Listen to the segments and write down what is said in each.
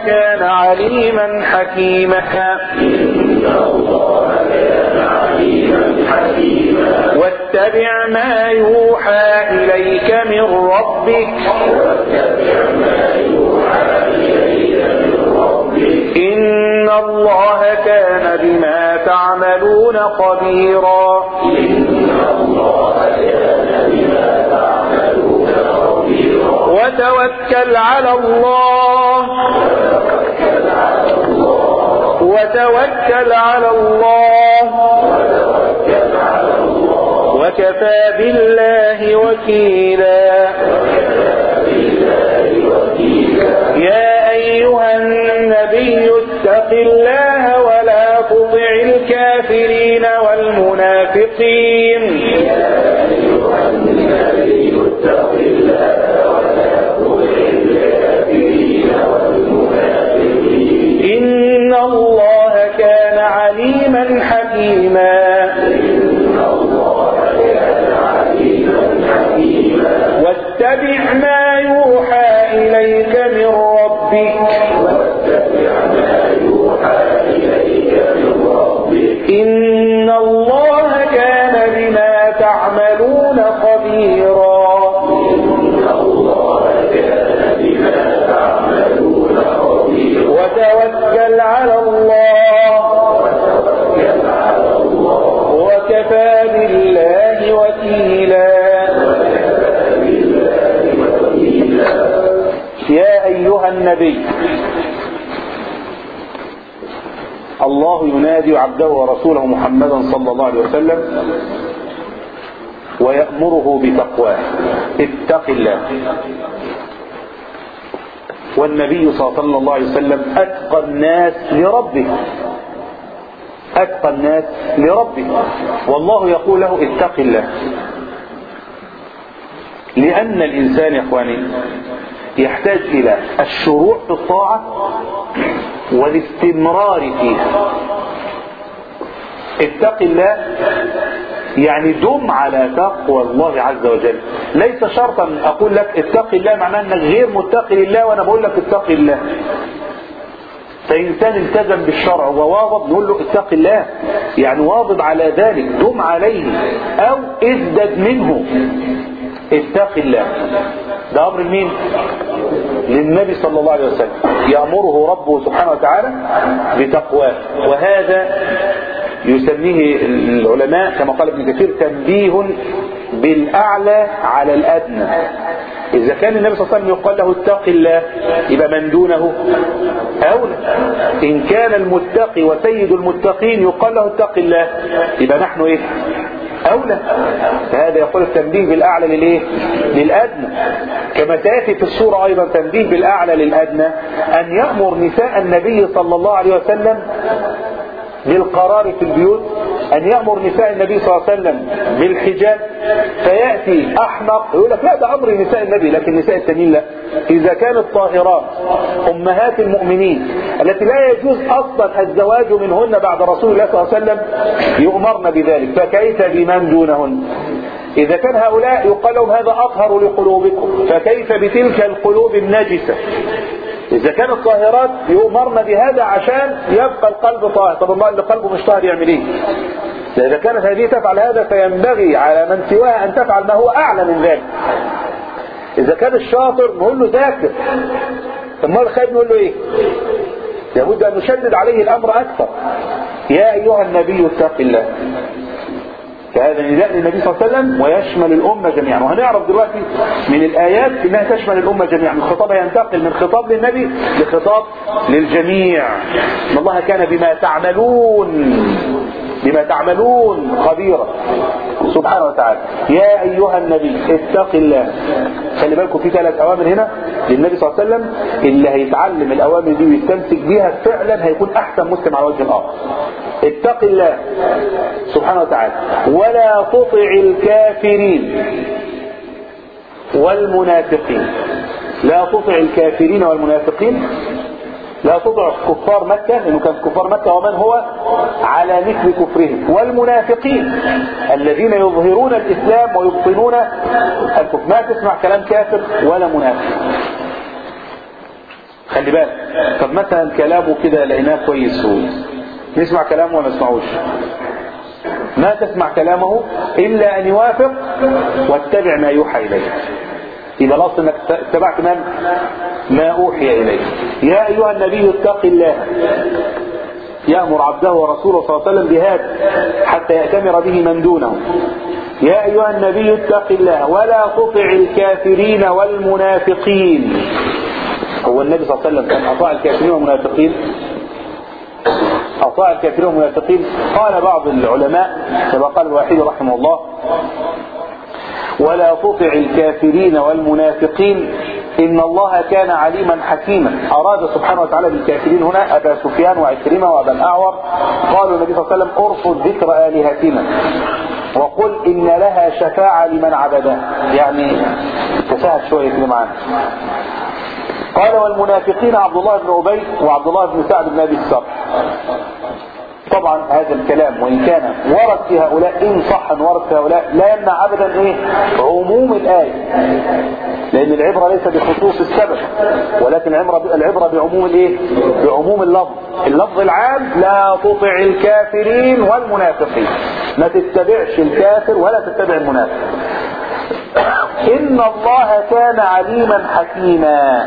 كان عليما حكيما واتبع ما يوحى إليك من ربك إن الله كان بما تعملون خبيرا وتوكل على الله وتوكل على الله وكفى بالله وكيلا يا أيها النبي اتق الله ولا تطع الكافرين والمنافقين إن الله كان عليما حكيما واتبع ما يوحى إليك من ربك إن الله كان بما تعملون خبيرا وتوكل على الله وكفى بالله وكيلا يا أيها النبي الله ينادي عبده ورسوله محمدا صلى الله عليه وسلم ويأمره بتقواه اتق الله والنبي صلى الله عليه وسلم أتقى الناس لربه أتقى الناس لربه والله يقول له اتق الله لأن الإنسان يا إخواني يحتاج إلى الشروع في الطاعة والاستمرار فيها اتق الله يعني دم على تقوى الله عز وجل ليس شرطا اقول لك اتق الله معناه انك غير متقي لله وانا بقول لك اتق الله فإنسان التزم بالشرع وواظب نقول له اتق الله يعني واظب على ذلك دم عليه أو ازدد منه اتق الله ده أمر مين للنبي صلى الله عليه وسلم يأمره ربه سبحانه وتعالى بتقواه وهذا يسميه العلماء كما قال ابن كثير تنبيه بالأعلى على الأدنى إذا كان النبي صلى الله عليه وسلم يقال له اتق الله يبقى من دونه أولى إن كان المتقي وسيد المتقين يقال له اتق الله يبقى نحن إيه أولى فهذا يقول التنبيه بالأعلى للإيه للأدنى كما سيأتي في السورة أيضا تنبيه بالأعلى للأدنى أن يأمر نساء النبي صلى الله عليه وسلم بالقرار في البيوت أن يأمر نساء النبي صلى الله عليه وسلم بالحجاب فيأتي أحمق يقول لك لا ده أمر نساء النبي لكن نساء التانيين لا إذا كانت طاهرات أمهات المؤمنين التي لا يجوز أصلا الزواج منهن بعد رسول الله صلى الله عليه وسلم يؤمرن بذلك فكيف بمن دونهن إذا كان هؤلاء يقال لهم هذا أطهر لقلوبكم فكيف بتلك القلوب النجسة إذا كانت طاهرات يؤمرن بهذا عشان يبقى القلب طاهر طب الله اللي قلبه مش طاهر يعمل ايه إذا كانت هذه تفعل هذا فينبغي على من سواها أن تفعل ما هو أعلى من ذلك إذا كان الشاطر نقول له ذاكر ثم الخير نقول له إيه لابد أن نشدد عليه الأمر أكثر يا أيها النبي اتق الله فهذا نداء للنبي صلى الله عليه وسلم ويشمل الأمة جميعا وهنعرف دلوقتي من الآيات أنها تشمل الأمة جميعا الخطاب ينتقل من خطاب للنبي لخطاب للجميع إن الله كان بما تعملون بما تعملون خبيرا سبحانه وتعالى يا أيها النبي اتق الله خلي بالكم في ثلاث أوامر هنا للنبي صلى الله عليه وسلم اللي هيتعلم الأوامر دي ويستمسك بيها فعلا هيكون أحسن مسلم على وجه الأرض اتق الله سبحانه وتعالى ولا تطع الكافرين والمنافقين لا تطع الكافرين والمنافقين لا تطع كفار مكة لأنه كان كفار مكة ومن هو على مثل كفرهم والمنافقين الذين يظهرون الإسلام ويبطنون الكفر ما تسمع كلام كافر ولا منافق خلي خلي بالك طب مثلا كلامه كده لقيناه كويس هو نسمع كلامه ولا نسمعوش ما تسمع كلامه إلا أن يوافق واتبع ما يوحى إليه يبقى الأصل أنك اتبعت من؟ ما أوحي إليه يا أيها النبي اتق الله يأمر عبده ورسوله صلى الله عليه وسلم بهذا حتى يأتمر به من دونه يا أيها النبي اتق الله ولا تطع الكافرين والمنافقين هو النبي صلى الله عليه وسلم كان أطاع الكافرين والمنافقين أطاع الكافرين والمنافقين قال بعض العلماء كما قال الواحد رحمه الله ولا تطع الكافرين والمنافقين إن الله كان عليما حكيما أراد سبحانه وتعالى بالكافرين هنا أبا سفيان وعكرمة وأبا الأعور قالوا النبي صلى الله عليه وسلم ارفض ذكر آلهتنا وقل إن لها شفاعة لمن عبدها يعني تساهل شوية كده معانا قال والمنافقين عبد الله بن أبي وعبد الله بن سعد بن أبي السرح طبعا هذا الكلام وإن كان ورد في هؤلاء إن صح أن ورد في هؤلاء لا يمنع أبدا إيه عموم الآية لأن العبرة ليس بخصوص السبب ولكن العبرة العبرة بعموم الإيه بعموم اللفظ اللفظ العام لا تطع الكافرين والمنافقين ما تتبعش الكافر ولا تتبع المنافق إن الله كان عليما حكيما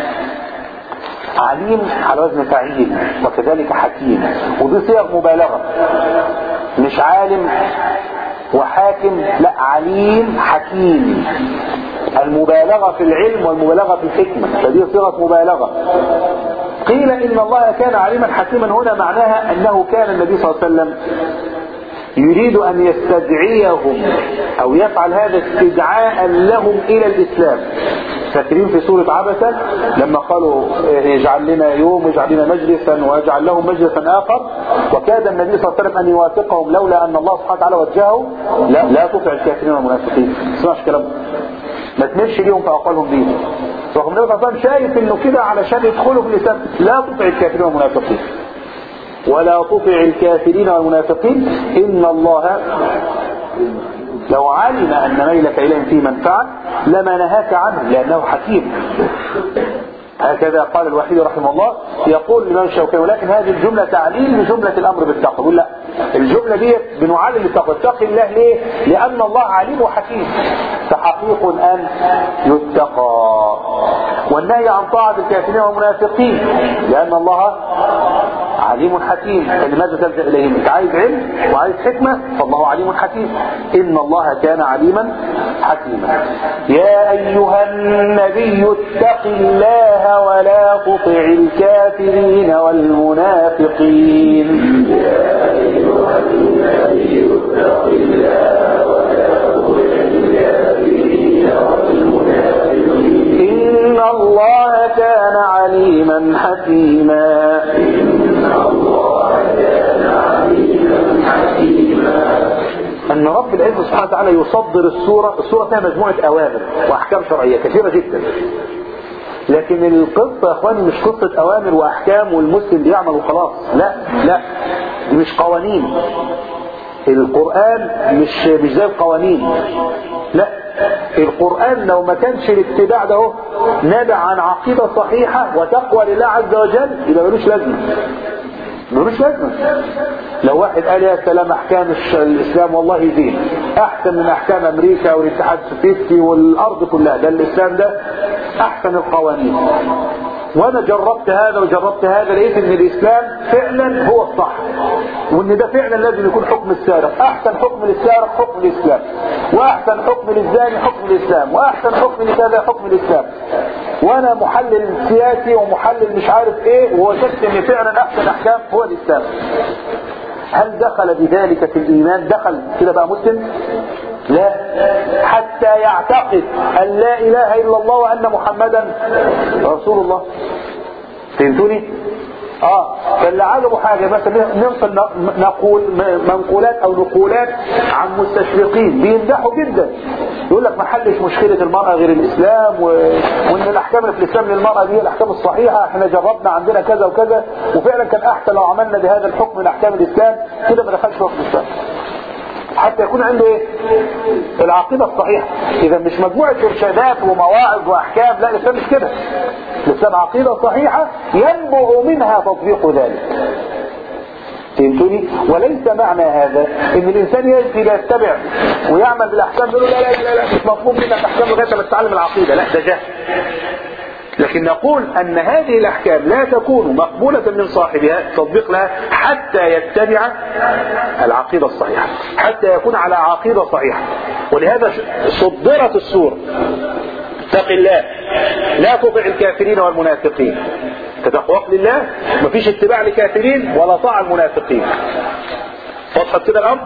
عليم على وزن فعيل وكذلك حكيم ودي صيغ مبالغة مش عالم وحاكم لا عليم حكيم المبالغة في العلم والمبالغة في الحكمة فدي صيغة مبالغة قيل إن الله كان عليما حكيما هنا معناها أنه كان النبي صلى الله عليه وسلم يريد أن يستدعيهم أو يفعل هذا استدعاء لهم إلى الإسلام فاكرين في سورة عبسة لما قالوا اجعل لنا يوم واجعل لنا مجلسا واجعل لهم مجلسا آخر وكاد النبي صلى الله عليه وسلم أن يوافقهم لولا أن الله سبحانه وتعالى وجهه لا, لا تطع الكافرين والمنافقين ما تسمعش كلامهم ما تمرش ليهم في أقوالهم دين رغم النبي صلى الله عليه وسلم شايف انه كده علشان يدخلوا في الإسلام لا تطع الكافرين والمنافقين ولا تطع الكافرين والمنافقين إن الله لو علم أن ميلك إليهم فيه منفعة لما نهاك عنه لأنه حكيم هكذا قال الوحيد رحمه الله يقول الإمام الشوكاني ولكن هذه الجملة تعليل لجملة الأمر بالتقوى يقول لا الجملة دي بنعلل التقوى اتق الله ليه؟ لأن الله عليم وحكيم فحقيق أن يتقى والنهي عن طاعة الكافرين والمنافقين لأن الله عليم حكيم فلماذا تلجأ إليهم انت عايز علم وعايز حكمة فالله عليم حكيم إن الله كان عليما حكيما يا أيها النبي اتق الله ولا تطع الكافرين والمنافقين يا أيها النبي اتق الله ولا تطع الكافرين والمنافقين إن الله كان عليما حكيما أن رب العزة سبحانه وتعالى يصدر السورة السورة فيها مجموعة أوامر وأحكام شرعية كثيرة جدا لكن القصة يا اخواني مش قصة أوامر وأحكام والمسلم بيعمل وخلاص لا لا دي مش قوانين القرآن مش مش زي القوانين لا القرآن لو ما كانش الاتباع ده هو نابع عن عقيدة صحيحة وتقوى لله عز وجل يبقى ملوش لازمة ملوش لازمة لو واحد قال يا سلام احكام الاسلام والله دين احسن من احكام امريكا والاتحاد السوفيتي والارض كلها ده الاسلام ده احسن القوانين وانا جربت هذا وجربت هذا لقيت ان الاسلام فعلا هو الصح وان ده فعلا لازم يكون حكم السارق احسن حكم للسارق حكم الاسلام واحسن حكم للزاني حكم الاسلام واحسن حكم لكذا حكم الاسلام وانا محلل سياسي ومحلل مش عارف ايه ووجدت ان فعلا احسن احكام هو الاسلام هل دخل بذلك في الايمان دخل كده بقى مسلم لا حتى يعتقد ان لا اله الا الله وان محمدا رسول الله فهمتوني اه فاللي عجبه حاجة مثلا ننقل نقول منقولات او نقولات عن مستشرقين بيمدحوا جدا يقول لك ما حلش مشكلة المرأة غير الاسلام و... وان الاحكام اللي في الاسلام للمرأة دي الاحكام الصحيحة احنا جربنا عندنا كذا وكذا وفعلا كان احسن لو عملنا بهذا الحكم من احكام الاسلام كده ما دخلش وقت الاسلام حتى يكون عنده ايه العقيدة الصحيحة اذا مش مجموعة ارشادات ومواعظ واحكام لا الاسلام مش كده الاسلام عقيدة صحيحة ينبع منها تطبيق ذلك فهمتوني وليس معنى هذا ان الانسان يأتي لا يتبع ويعمل بالاحكام يقول لا لا لا, لا مش مطلوب منك احكام لغايه ما تتعلم العقيده لا ده جهل لكن نقول ان هذه الاحكام لا تكون مقبولة من صاحبها تطبيق لها حتى يتبع العقيدة الصحيحة حتى يكون على عقيدة صحيحة ولهذا صدرت السورة اتق الله لا تطع الكافرين والمنافقين تتقوى لله مفيش اتباع لكافرين ولا طاعة المنافقين وضحت كده الامر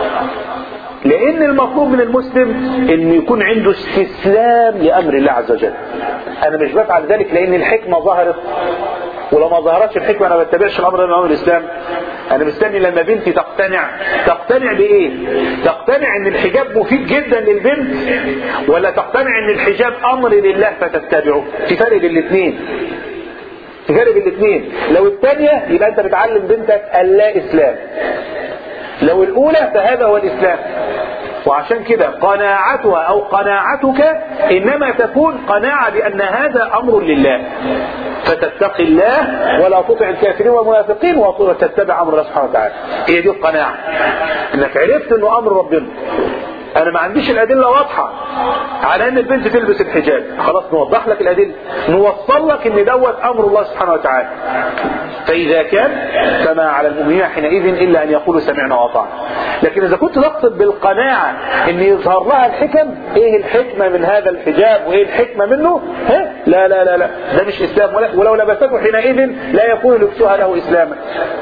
لان المطلوب من المسلم ان يكون عنده استسلام لامر الله عز وجل انا مش بفعل ذلك لان الحكمة ظهرت ولو ما ظهرتش الحكمة انا ما بتبعش الامر ده من امر الاسلام انا مستني لما بنتي تقتنع تقتنع بايه تقتنع ان الحجاب مفيد جدا للبنت ولا تقتنع ان الحجاب امر لله فتتبعه في فرق بين الاثنين في فرق بين الاثنين لو الثانيه يبقى انت بتعلم بنتك اللا اسلام لو الاولى فهذا هو الاسلام وعشان كده قناعتها او قناعتك انما تكون قناعة بان هذا امر لله فتتقي الله ولا تطع الكافرين والمنافقين وتتبع امر الله سبحانه وتعالى هي دي القناعة انك عرفت انه امر ربنا انا ما عنديش الادلة واضحة على ان البنت تلبس الحجاب خلاص نوضح لك الادلة نوصل لك ان دوت امر الله سبحانه وتعالى فاذا كان فما على المؤمنين حينئذ الا ان يقولوا سمعنا واطعنا لكن اذا كنت تقصد بالقناعة ان يظهر لها الحكم ايه الحكمة من هذا الحجاب وايه الحكمة منه ها؟ لا لا لا لا ده مش اسلام ولا ولو لبسته حينئذ لا يكون لبسها له اسلاما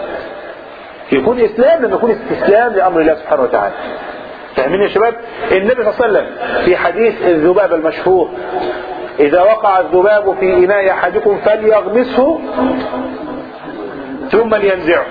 يكون اسلام لما يكون استسلام لامر الله سبحانه وتعالى فاهمين يا شباب النبي صلى الله عليه وسلم في حديث الذباب المشهور اذا وقع الذباب في اناء احدكم فليغمسه ثم لينزعه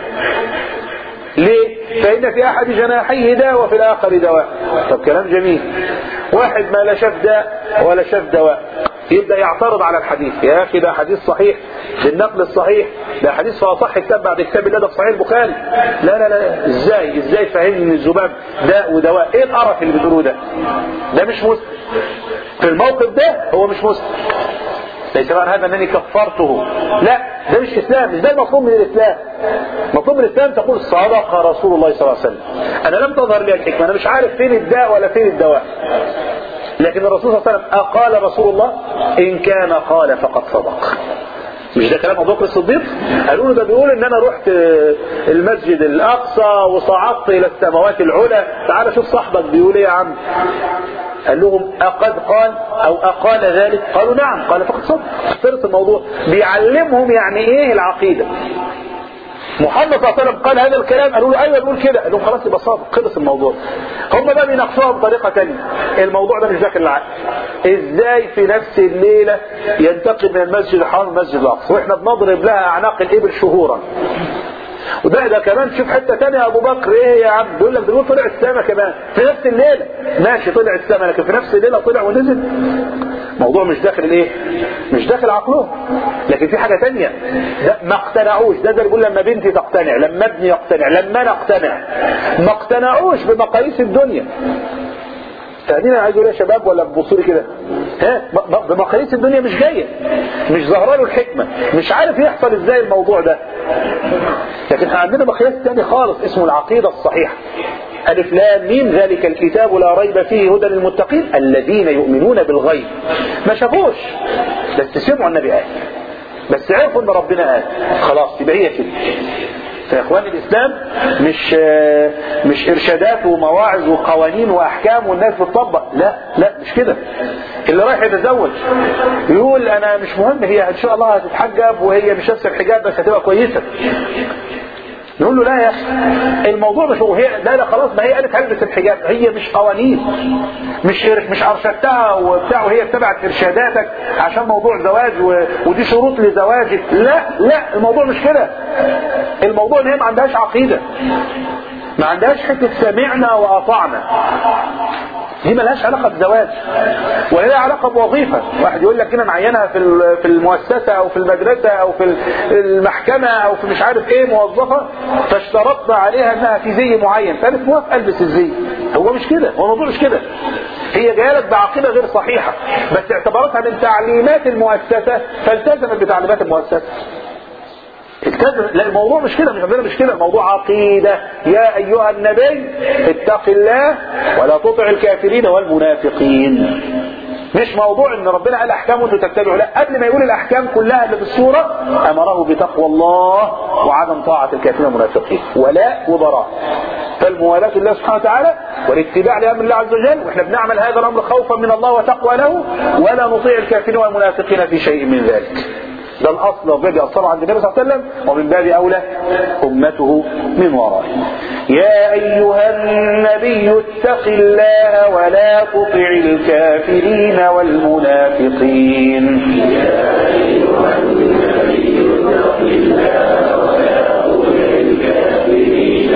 ليه فان في احد جناحيه داء وفي الاخر دواء طب كلام جميل واحد ما لا شاف داء ولا شاف دواء يبدا يعترض على الحديث يا اخي ده حديث صحيح بالنقل الصحيح ده حديث في اصح كتاب بعد كتاب الله ده في صحيح البخاري لا لا لا ازاي ازاي فهمني ان الذباب داء ودواء ايه القرف اللي بتقولوه ده ده مش مسلم في الموقف ده هو مش مسلم ليس معنى هذا انني كفرته لا ده مش اسلام مش ده المطلوب من الاسلام مطلوب من الاسلام تقول صدق رسول الله صلى الله عليه وسلم انا لم تظهر لي الحكمه انا مش عارف فين الداء ولا فين الدواء لكن الرسول صلى الله عليه وسلم أقال رسول الله إن كان قال فقد صدق مش ده كلام ابو بكر الصديق قالوا له ده بيقول ان انا رحت المسجد الاقصى وصعدت الى السماوات العلى تعال شوف صاحبك بيقول ايه يا عم قال لهم أقد قال أو أقال ذلك قالوا نعم قال فقد صدق اخترت الموضوع بيعلمهم يعني إيه العقيدة محمد صلى الله عليه وسلم قال هذا الكلام قالوا له ايوه بيقول كده قال لهم خلاص يبقى صادق خلص الموضوع هم بقى بيناقشوها بطريقه ثانيه الموضوع ده مش داخل العقل ازاي في نفس الليله ينتقل من المسجد الحرام للمسجد الاقصى واحنا بنضرب لها اعناق الابل شهورا وده ده كمان شوف حته ثانيه يا ابو بكر ايه يا عم بيقول لك دول طلع السما كمان في نفس الليله ماشي طلع السما لكن في نفس الليله طلع ونزل موضوع مش داخل الايه مش داخل عقلهم لكن في حاجه ثانيه ده ما اقتنعوش ده ده بيقول لما بنتي تقتنع لما ابني يقتنع لما انا اقتنع ما اقتنعوش بمقاييس الدنيا فاهمين عايز اقول يا شباب ولا تبصوا لي كده ها بمقاييس الدنيا مش جايه مش ظاهره له الحكمه مش عارف يحصل ازاي الموضوع ده لكن احنا عندنا مقياس تاني خالص اسمه العقيده الصحيحه ألف لام ميم ذلك الكتاب لا ريب فيه هدى للمتقين الذين يؤمنون بالغيب ما شافوش بس سمعوا النبي قال بس عرفوا ان ربنا قال خلاص يبقى هي كده يا اخوان الاسلام مش مش ارشادات ومواعظ وقوانين واحكام والناس بتطبق لا لا مش كده اللي رايح يتزوج يقول انا مش مهم هي ان شاء الله هتتحجب وهي مش نفس الحجاب بس هتبقى كويسه نقول له لا يا اخي الموضوع مش هو هي لا لا خلاص ما هي قالت هلبس الحجاب هي مش قوانين مش مش ارشدتها وبتاع وهي اتبعت ارشاداتك عشان موضوع زواج و... ودي شروط لزواجك لا لا الموضوع مش كده الموضوع ان هي ما عندهاش عقيده ما عندهاش حته سمعنا واطعنا دي ملهاش علاقه بزواج ولا لها علاقه بوظيفه واحد يقول لك انا معينها في في المؤسسه او في المدرسه او في المحكمه او في مش عارف ايه موظفه فاشترطنا عليها انها في زي معين فقالت موافق البس الزي هو مش كده هو الموضوع مش كده هي جايه لك بعقيده غير صحيحه بس اعتبرتها من تعليمات المؤسسه فالتزمت بتعليمات المؤسسه التزم لا الموضوع مش كده مش عندنا مش كده الموضوع عقيدة يا أيها النبي اتق الله ولا تطع الكافرين والمنافقين مش موضوع ان ربنا قال احكام وانتوا تتبعوا لا قبل ما يقول الاحكام كلها اللي في السوره امره بتقوى الله وعدم طاعه الكافرين والمنافقين ولاء وبراء فالموالاه لله سبحانه وتعالى والاتباع لامر الله عز وجل واحنا بنعمل هذا الامر خوفا من الله وتقوى له ولا نطيع الكافرين والمنافقين في شيء من ذلك ده الاصل ربنا بيأثر عند النبي صلى الله عليه وسلم ومن باب اولى امته من ورائه يا ايها النبي اتق الله ولا تطع الكافرين والمنافقين يا ايها النبي اتق الله ولا تطع الكافرين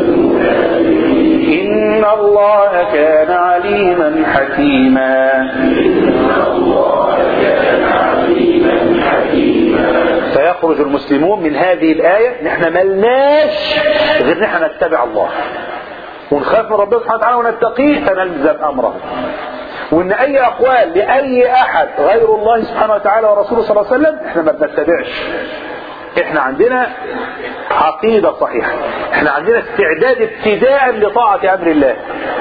والمنافقين ان الله كان عليما حكيما ان الله كان عليما حكيما فيخرج المسلمون من هذه الآية نحن ملناش غير نحن نتبع الله ونخاف من ربنا سبحانه وتعالى ونتقيه فنلزم أمره وان اي اقوال لاي احد غير الله سبحانه وتعالى ورسوله صلى الله عليه وسلم احنا ما بنتبعش احنا عندنا عقيدة صحيحة احنا عندنا استعداد ابتداء لطاعة امر الله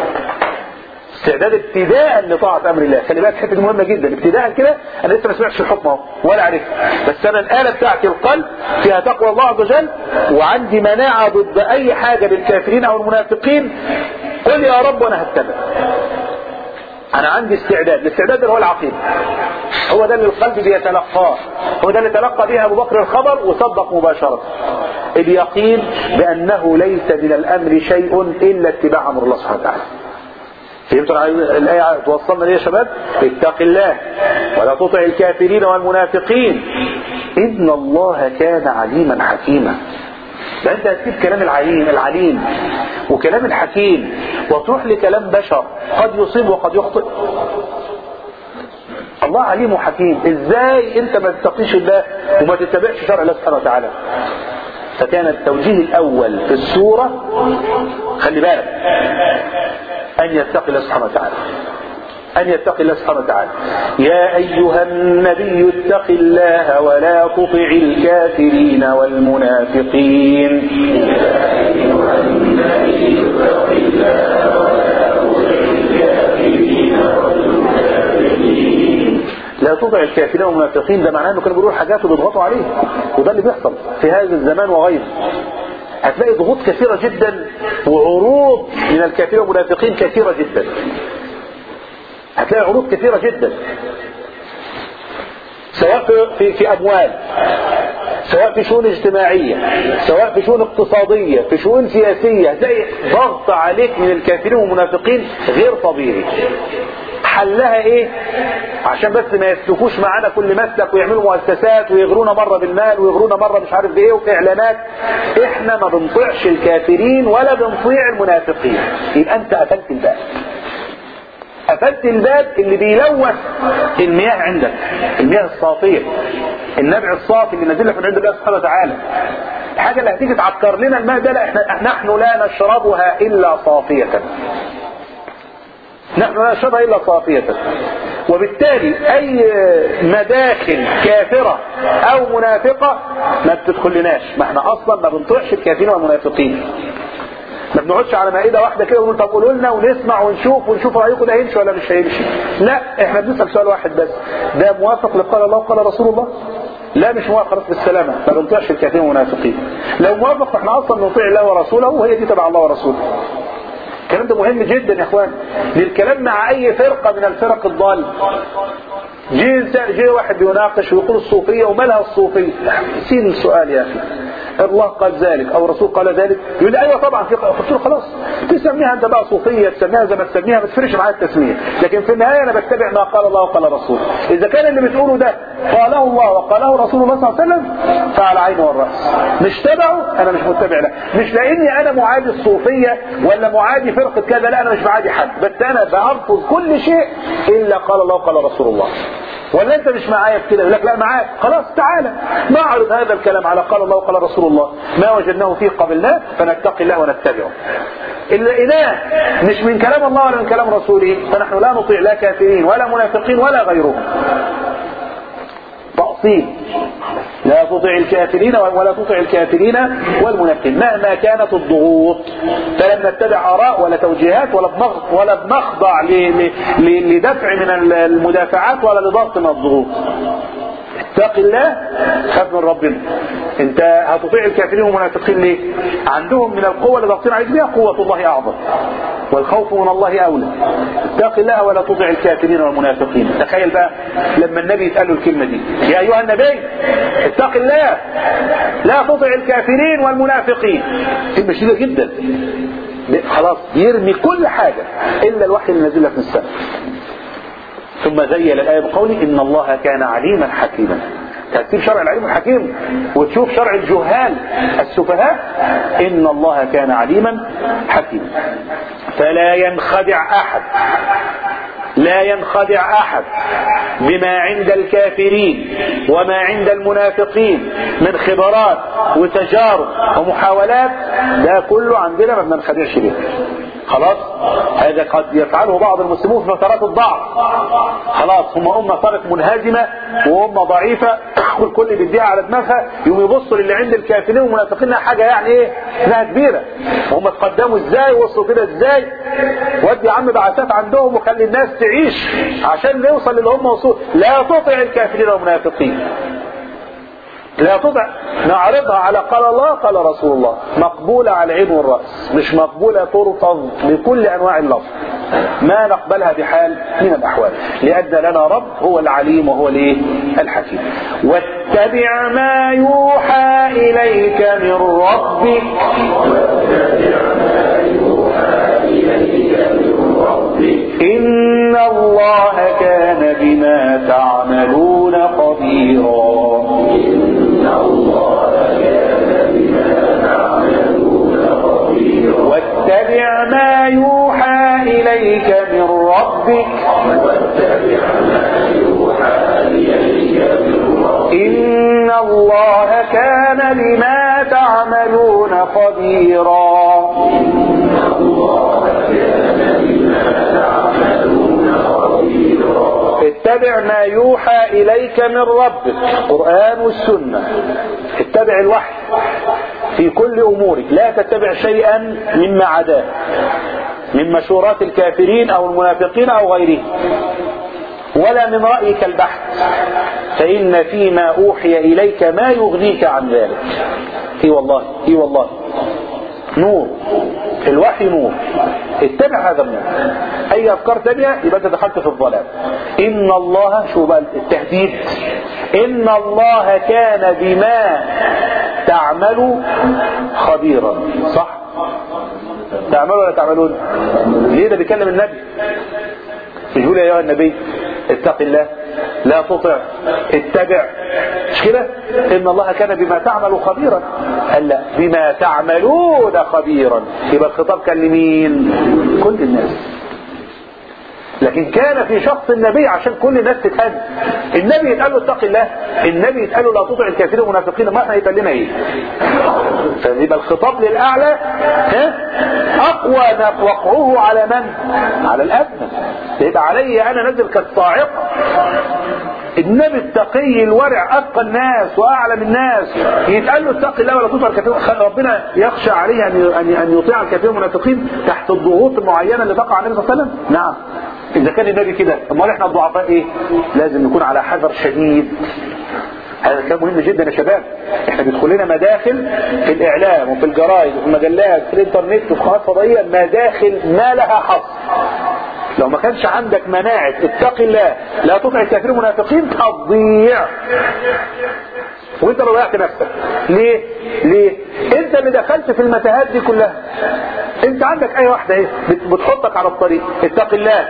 استعداد ابتداء لطاعة امر الله خلي بالك حته مهمه جدا ابتداء كده انا لسه ما سمعتش الحكم اهو ولا عرفت بس انا الاله بتاعتي القلب فيها تقوى الله عز وجل وعندي مناعه ضد اي حاجه بالكافرين او المنافقين قل يا رب وانا هتبع انا عندي استعداد الاستعداد ده هو العقيده هو ده اللي القلب بيتلقاه هو ده اللي تلقى به ابو بكر الخبر وصدق مباشره اليقين بانه ليس من الامر شيء الا اتباع امر الله سبحانه وتعالى فهمتوا الآية توصلنا ليه يا شباب اتق الله ولا تطع الكافرين والمنافقين إن الله كان عليما حكيما ده انت هتسيب كلام العليم العليم وكلام الحكيم وتروح لكلام بشر قد يصيب وقد يخطئ الله عليم وحكيم ازاي انت ما تتقيش الله وما تتبعش شرع الله سبحانه وتعالى فكان التوجيه الاول في السورة خلي بالك ان يتقي الله سبحانه وتعالى أن يتقي الله سبحانه وتعالى يا أيها النبي اتق الله ولا تطع الكافرين والمنافقين يا أيها النبي اتق الله ولا تطع الكافرين والمنافقين لا تطع الكافرين والمنافقين ده معناه انه كانوا بيقولوا حاجات وبيضغطوا عليه وده اللي بيحصل في هذا الزمان وغيره هتلاقي ضغوط كثيرة جدا وعروض من الكافرين والمنافقين كثيرة جدا هتلاقي عروض كثيرة جدا سواء في, في, في أموال سواء في شؤون اجتماعية سواء في شؤون اقتصادية في شؤون سياسية هتلاقي ضغط عليك من الكافرين والمنافقين غير طبيعي حلها ايه عشان بس ما يسلكوش معانا كل مسلك ويعملوا مؤسسات ويغرونا مرة بالمال ويغرونا مرة مش عارف بايه وفي اعلانات احنا ما بنطيعش الكافرين ولا بنطيع المنافقين يبقى انت قفلت الباب قفلت الباب اللي بيلوث المياه عندك المياه الصافية النبع الصافي اللي نازل لك من عند الله سبحانه وتعالى الحاجة اللي هتيجي تعكر لنا الماء ده لا احنا نحن لا نشربها الا صافية نحن لا نشربها الا صافية وبالتالي اي مداخل كافرة او منافقة ما بتدخلناش ما احنا اصلا ما بنطيعش الكافرين والمنافقين ما بنقعدش على مائدة واحدة كده ونقول طب قولوا لنا ونسمع ونشوف ونشوف رأيكم ده هيمشي ولا مش هيمشي لا احنا بنسأل سؤال واحد بس ده موافق لقال الله وقال رسول الله لا مش موافق خلاص بالسلامة ما بنطيعش الكافرين والمنافقين لو موافق فاحنا اصلا نطيع الله ورسوله وهي دي تبع الله ورسوله الكلام ده مهم جدا يا اخوان للكلام مع اي فرقة من الفرق الضالة جه جه واحد بيناقش ويقول الصوفية ومالها الصوفية سين السؤال يا اخي الله قال ذلك او الرسول قال ذلك يقول لي ايوه طبعا في قلت له خلاص تسميها انت بقى صوفيه تسميها زي ما تسميها ما تفرقش معايا التسميه لكن في النهايه انا بتبع ما قال الله وقال الرسول اذا كان اللي بتقوله ده قاله الله وقاله رسول الله صلى الله عليه وسلم فعلى عيني والراس مش تبعه انا مش متبع له مش لاني انا معادي الصوفيه ولا معادي فرقه كذا لا انا مش معادي حد بس انا برفض كل شيء الا قال الله وقال رسول الله ولا انت مش معايا في كده يقول لك لا معاك خلاص تعالى نعرض هذا الكلام على قال الله وقال رسول الله ما وجدناه فيه قبلناه فنتقي الله ونتبعه الإله مش من كلام الله ولا من كلام رسوله فنحن لا نطيع لا كافرين ولا منافقين ولا غيرهم تأصيل لا تطع الكافرين ولا تطع الكافرين والمنافقين مهما كانت الضغوط فلم نتبع آراء ولا توجيهات ولا بنخضع ولا بنخضع لدفع من المدافعات ولا لضغط من الضغوط اتق الله خاف من ربنا انت هتطيع الكافرين والمنافقين ليه عندهم من القوة اللي ضغطين عليك بها قوة الله اعظم والخوف من الله اولى اتق الله ولا تطع الكافرين والمنافقين تخيل بقى لما النبي يتقال له الكلمة دي يا ايها النبي اتق الله لا تطع الكافرين والمنافقين كلمة شديدة جدا خلاص يرمي كل حاجة الا الوحي اللي نزل لك من السماء ثم زيل الآية بقوله إن الله كان عليما حكيما ترتيب شرع العليم الحكيم وتشوف شرع الجهال السفهاء إن الله كان عليما حكيما فلا ينخدع أحد لا ينخدع أحد بما عند الكافرين وما عند المنافقين من خبرات وتجارب ومحاولات ده كله عندنا ما بننخدعش به خلاص هذا قد يفعله بعض المسلمون في فترات الضعف خلاص هم أمة صارت منهزمة وأمة ضعيفة والكل بيديها على دماغها يوم يبصوا للي عند الكافرين والمنافقين حاجة يعني ايه انها كبيرة هم تقدموا ازاي وصلوا كده ازاي ودي يا عم بعثات عندهم وخلي الناس تعيش عشان نوصل للي هم وصول لا تطع الكافرين والمنافقين لا تطع نعرضها على قال الله قال رسول الله مقبولة على العين والرأس مش مقبولة ترفض بكل أنواع اللفظ ما نقبلها بحال من الأحوال لأن لنا رب هو العليم وهو الايه الحكيم واتبع ما يوحى إليك من ربك إن الله كان بما تعملون خبيرا واتبع ما يوحى إليك من ربك إن الله كان بما تعملون خبيرا اتبع ما يوحى إليك من ربك القرآن والسنة اتبع الوحي في كل أمورك لا تتبع شيئا مما عداه من مشورات الكافرين أو المنافقين أو غيرهم ولا من رأيك البحث فإن فيما أوحي إليك ما يغنيك عن ذلك اي والله اي والله نور الوحي نور اتبع هذا النور اي افكار تانية يبقى انت دخلت في الضلال ان الله شو بقى التهديد ان الله كان بما تعمل خبيرا صح تعملوا ولا تعملون ليه ده بيكلم النبي مش بيقول يا ايها النبي اتق الله لا تطع اتبع مش كده ان الله كان بما تعمل خبيرا قال لا بما تعملون خبيرا يبقى الخطاب كان لمين كل الناس لكن كان في شخص النبي عشان كل الناس تتهد النبي يتقال له اتق الله النبي يتقال له لا تطع الكافرين والمنافقين ما احنا يتقال لنا ايه فيبقى الخطاب للاعلى ها اقوى ما وقعه على من على الادنى يبقى علي انا نزل كالصاعقه النبي التقي الورع اتقى الناس واعلم الناس يتقال له اتق الله ولا تطع الكافرين ربنا يخشى عليه ان ان يطيع الكافرين والمنافقين تحت الضغوط المعينه اللي تقع على النبي صلى الله عليه وسلم نعم اذا كان النبي كده امال احنا الضعفاء ايه لازم نكون على حذر شديد هذا كلام مهم جدا يا شباب احنا بيدخل لنا مداخل في الاعلام وفي الجرايد وفي المجلات في الانترنت وفي قنوات فضائيه مداخل ما لها حصر لو ما كانش عندك مناعة اتق الله لا تطع الكافرين المنافقين هتضيع وانت اللي ضيعت نفسك ليه ليه انت اللي دخلت في المتاهات دي كلها انت عندك اي واحدة ايه بتحطك على الطريق اتق الله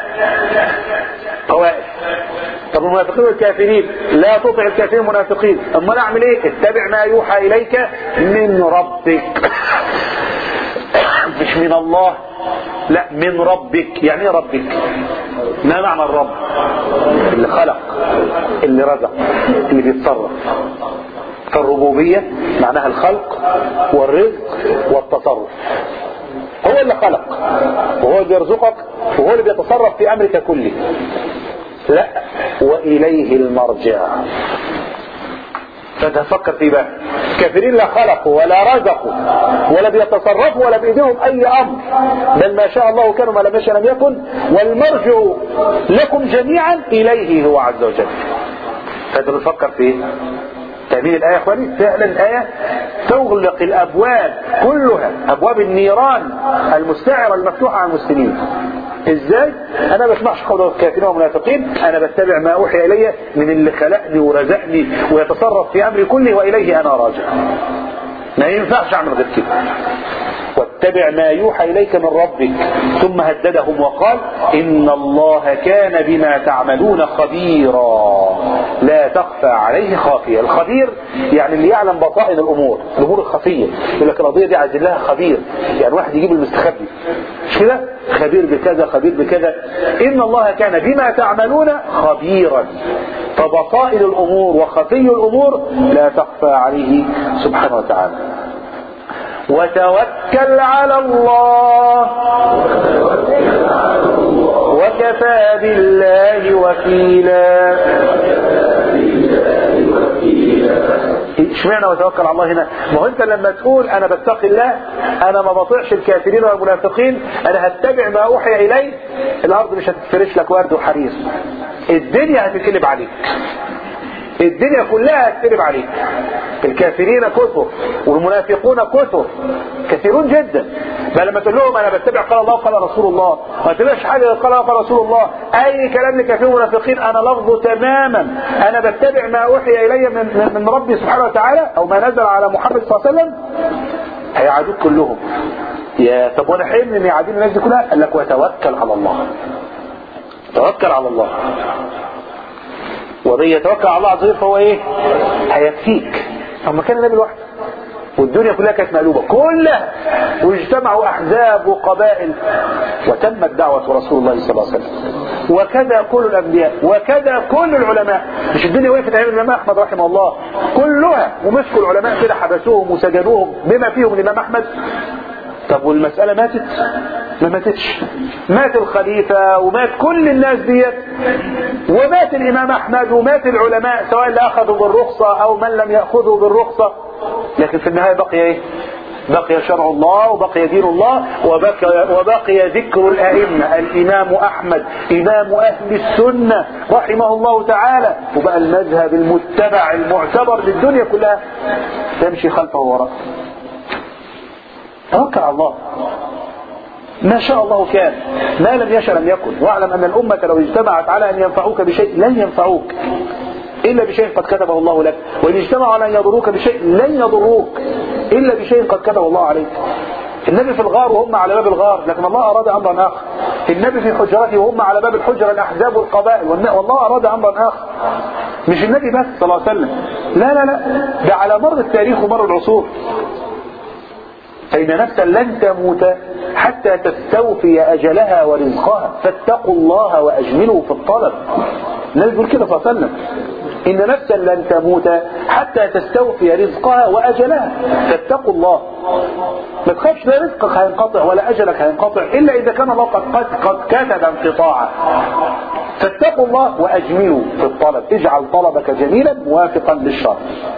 طوائف طب المنافقين والكافرين لا تطع الكافرين المنافقين امال اعمل ايه اتبع ما يوحى اليك من ربك مش من الله لا من ربك يعني ايه ربك ما معنى الرب اللي خلق اللي رزق اللي بيتصرف فالربوبية معناها الخلق والرزق والتصرف هو اللي خلق وهو اللي يرزقك وهو اللي بيتصرف في امرك كله لا واليه المرجع فتفكر في بقى كافرين لا خلقوا ولا رزقوا ولا بيتصرفوا ولا بايديهم اي امر بل ما شاء الله كانوا ما لم يشاء لم يكن والمرجع لكم جميعا اليه هو عز وجل فانت بتفكر في ايه تأمين الآية اخواني فعلا الآية تغلق الأبواب كلها أبواب النيران المستعرة المفتوحة على المسلمين ازاي انا ما بسمعش قول الكافرين والمنافقين انا بتبع ما اوحي الي من اللي خلقني ورزقني ويتصرف في امري كله واليه انا راجع ما ينفعش اعمل غير كده واتبع ما يوحى اليك من ربك ثم هددهم وقال ان الله كان بما تعملون خبيرا لا تخفى عليه خافيه الخبير يعني اللي يعلم بطائن الامور الامور الخفيه يقول لك القضيه دي عايز لها خبير يعني واحد يجيب المستخبي مش كده خبير بكذا خبير بكذا ان الله كان بما تعملون خبيرا فبطائن الامور وخفي الامور لا تخفى عليه سبحانه وتعالى وتوكل على الله وكفى بالله وكيلا اشمعنى وتوكل على الله هنا ما هو انت لما تقول انا بتقي الله انا ما بطيعش الكافرين والمنافقين انا هتبع ما اوحي الي الارض مش هتفرش لك ورد وحرير الدنيا هتتقلب عليك الدنيا كلها هتقلب عليك الكافرين كثر والمنافقون كثر كثيرون جدا بل لما تقول لهم انا بتبع قال الله قال رسول الله ما تبعش حاجه قال الله قال رسول الله اي كلام لكافرين ومنافقين انا لفظه تماما انا بتبع ما اوحي الي من, من ربي سبحانه وتعالى او ما نزل على محمد صلى الله عليه وسلم هيعادوك كلهم يا طب وانا حلم ان يعادين الناس دي كلها قال لك وتوكل على الله توكل على الله ومن يتوكل على الله عز وجل فهو ايه هيكفيك اما كان النبي لوحده والدنيا كلها كانت مقلوبة كلها واجتمعوا أحزاب وقبائل وتمت دعوة رسول الله صلى الله عليه وسلم وكذا كل الأنبياء وكذا كل العلماء مش الدنيا وقفت أيام الإمام أحمد رحمه الله كلها ومسكوا العلماء كده حبسوهم وسجنوهم بما فيهم الإمام أحمد طب والمسألة ماتت ما ماتتش مات الخليفة ومات كل الناس ديت ومات الإمام أحمد ومات العلماء سواء اللي أخذوا بالرخصة أو من لم يأخذوا بالرخصة لكن في النهاية بقي إيه بقي شرع الله وبقي دين الله وبقي, وبقي ذكر الأئمة الإمام أحمد إمام أهل السنة رحمه الله تعالى وبقى المذهب المتبع المعتبر للدنيا كلها تمشي خلفه وراءه توكل على الله ما شاء الله كان ما لم يشأ لم يكن واعلم أن الأمة لو اجتمعت على أن ينفعوك بشيء لن ينفعوك إلا بشيء قد كتبه الله لك وإن اجتمعوا على أن يضروك بشيء لن يضروك إلا بشيء قد كتبه الله عليك النبي في الغار وهم على باب الغار لكن الله أراد أمرا آخر النبي في حجرته وهم على باب الحجرة الأحزاب والقبائل والله أراد أمرا آخر مش النبي بس صلى الله عليه وسلم لا لا لا ده على مر التاريخ ومر العصور فإن نفسا لن تموت حتى تستوفي أجلها ورزقها فاتقوا الله وأجملوا في الطلب النبي بيقول كده صلى الله عليه وسلم إن نفسا لن تموت حتى تستوفي رزقها وأجلها فاتقوا الله ما تخافش لا رزقك هينقطع ولا أجلك هينقطع إلا إذا كان الله قد, قد, قد كتب انقطاعه فاتقوا الله وأجملوا في الطلب اجعل طلبك جميلا موافقا للشرع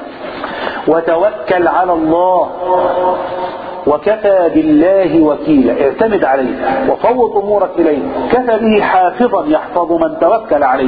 وتوكل على الله وكفى بالله وكيلا اعتمد عليه وفوض امورك اليه كفى به حافظا يحفظ من توكل عليه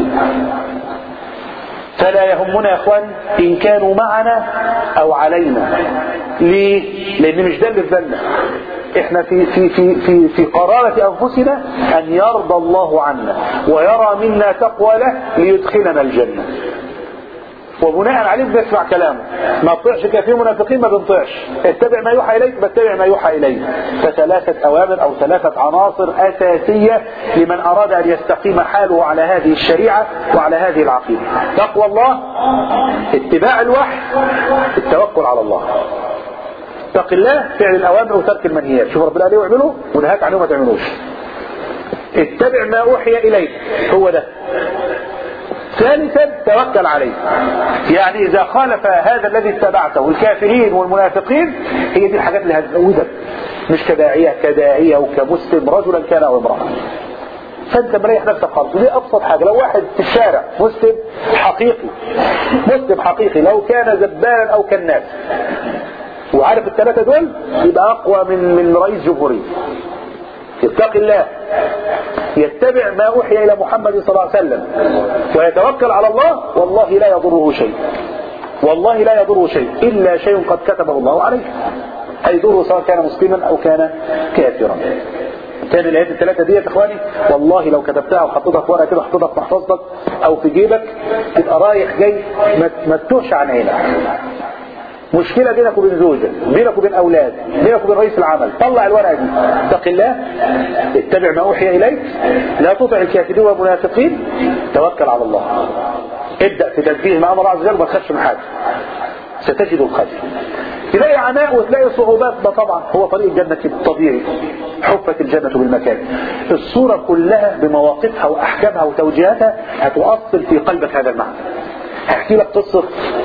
فلا يهمنا يا اخوان ان كانوا معنا او علينا ليه لان مش ده اللي في بالنا احنا في في في في في قرارة انفسنا ان يرضى الله عنا ويرى منا تقوى له ليدخلنا الجنة وبناء عليه بنسمع كلامه ما تطيعش كثير منافقين ما بنطيعش اتبع ما يوحى اليك بتبع ما يوحى اليه فثلاثة اوامر او ثلاثة عناصر اساسية لمن اراد ان يستقيم حاله على هذه الشريعة وعلى هذه العقيدة تقوى الله اتباع الوحي التوكل على الله اتق الله فعل الاوامر وترك المنهيات شوف ربنا عليه واعمله ونهاك عنه ما تعملوش اتبع ما اوحي اليك هو ده ثالثا توكل عليه يعني اذا خالف هذا الذي اتبعته الكافرين والمنافقين هي دي الحاجات اللي هتزودك مش كداعية كداعية وكمسلم رجلا كان أو امرأة فانت مريح نفسك خالص ودي ابسط حاجه لو واحد في الشارع مسلم حقيقي مسلم حقيقي لو كان زبالا او كناس وعارف الثلاثه دول يبقى اقوى من من رئيس جمهوريه يتقي الله يتبع ما اوحي الى محمد صلى الله عليه وسلم ويتوكل على الله والله لا يضره شيء والله لا يضره شيء الا شيء قد كتبه الله عليه هيضره سواء كان مسلما او كان كافرا كان الايات الثلاثه دي يا اخواني والله لو كتبتها وحطيتها في ورقه كده حطيتها في محفظتك او في جيبك تبقى رايح جاي ما تتوهش عن عينك مشكلة بينك وبين زوجك بينك وبين أولاد بينك وبين رئيس العمل طلع الورقة دي اتق الله اتبع ما أوحي إليك لا تطع الكافرين والمنافقين توكل على الله ابدأ في تنفيذ ما أمر الله عز وجل ما تخافش من حاجة ستجد الخير تلاقي عناء وتلاقي صعوبات ده طبعا هو طريق الجنة كده طبيعي حفت الجنة بالمكان الصورة كلها بمواقفها وأحكامها وتوجيهاتها هتؤصل في قلبك هذا المعنى هحكي لك قصة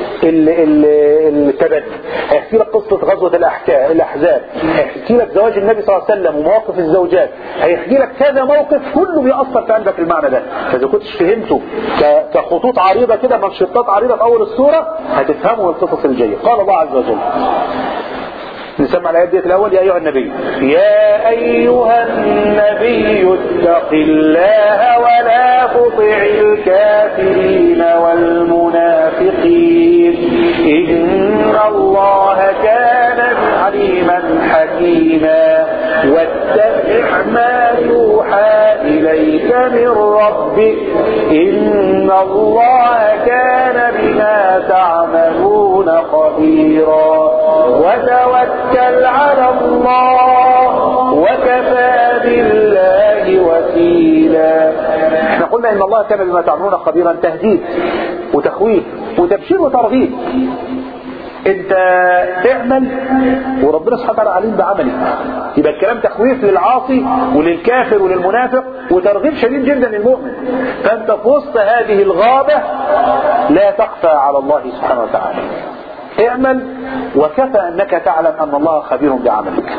التبني هيحكي لك قصة غزوة الأحزاب هيحكي لك زواج النبي صلى الله عليه وسلم ومواقف الزوجات هيحكي لك كذا موقف كله بيأثر في قلبك المعنى ده فإذا كنتش فهمته كخطوط عريضة كده منشطات عريضة في أول السورة هتفهمه من القصص الجاية قال الله عز وجل نسمع الآيات ديت الأول يا أيها النبي يا أيها النبي اتق الله ولا تطع الكافرين والمنافقين إن الله كان عليما حكيما واتبع ما يوحى إليك من ربك إن الله كان بما تعملون خبيرا وتوكل على الله وكفى بالله وكيلا احنا قلنا ان الله كان بما تعملون خبيرا تهديد وتخويف وتبشير وترغيب انت تعمل وربنا سبحانه وتعالى عليم بعملك يبقى الكلام تخويف للعاصي وللكافر وللمنافق وترغيب شديد جدا للمؤمن فانت في وسط هذه الغابة لا تخفى على الله سبحانه وتعالى اعمل وكفى انك تعلم ان الله خبير بعملك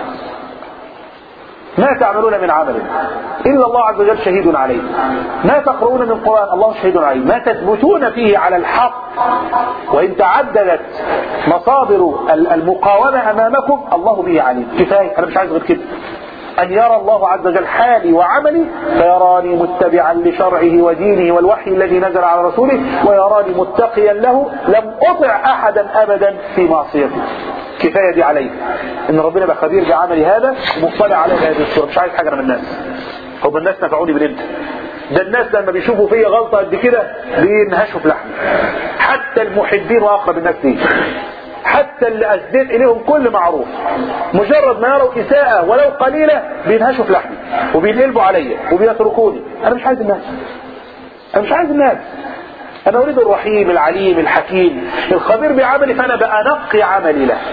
ما تعملون من عمل إلا الله عز وجل شهيد عليه ما تقرؤون من قرآن الله شهيد عليه ما تثبتون فيه على الحق وإن تعددت مصادر المقاومة أمامكم الله به عليم كفاية أنا مش عايز غير كده أن يرى الله عز وجل حالي وعملي فيراني متبعا لشرعه ودينه والوحي الذي نزل على رسوله ويراني متقيا له لم أطع أحدا أبدا في معصيته كفاية دي علي ان ربنا بقى خبير بعملي هذا ومطلع على هذه الصورة مش عايز حاجة من الناس هم الناس نفعوني بالانت ده الناس لما بيشوفوا فيا غلطة قد كده بينهشوا في لحمي حتى المحبين واقرب الناس لي حتى اللي اسديت اليهم كل معروف مجرد ما يروا اساءة ولو قليلة بينهشوا في لحمي وبينقلبوا عليا وبيتركوني انا مش عايز الناس انا مش عايز الناس أنا أريد الرحيم العليم الحكيم الخبير بعملي فأنا بأنقي عملي له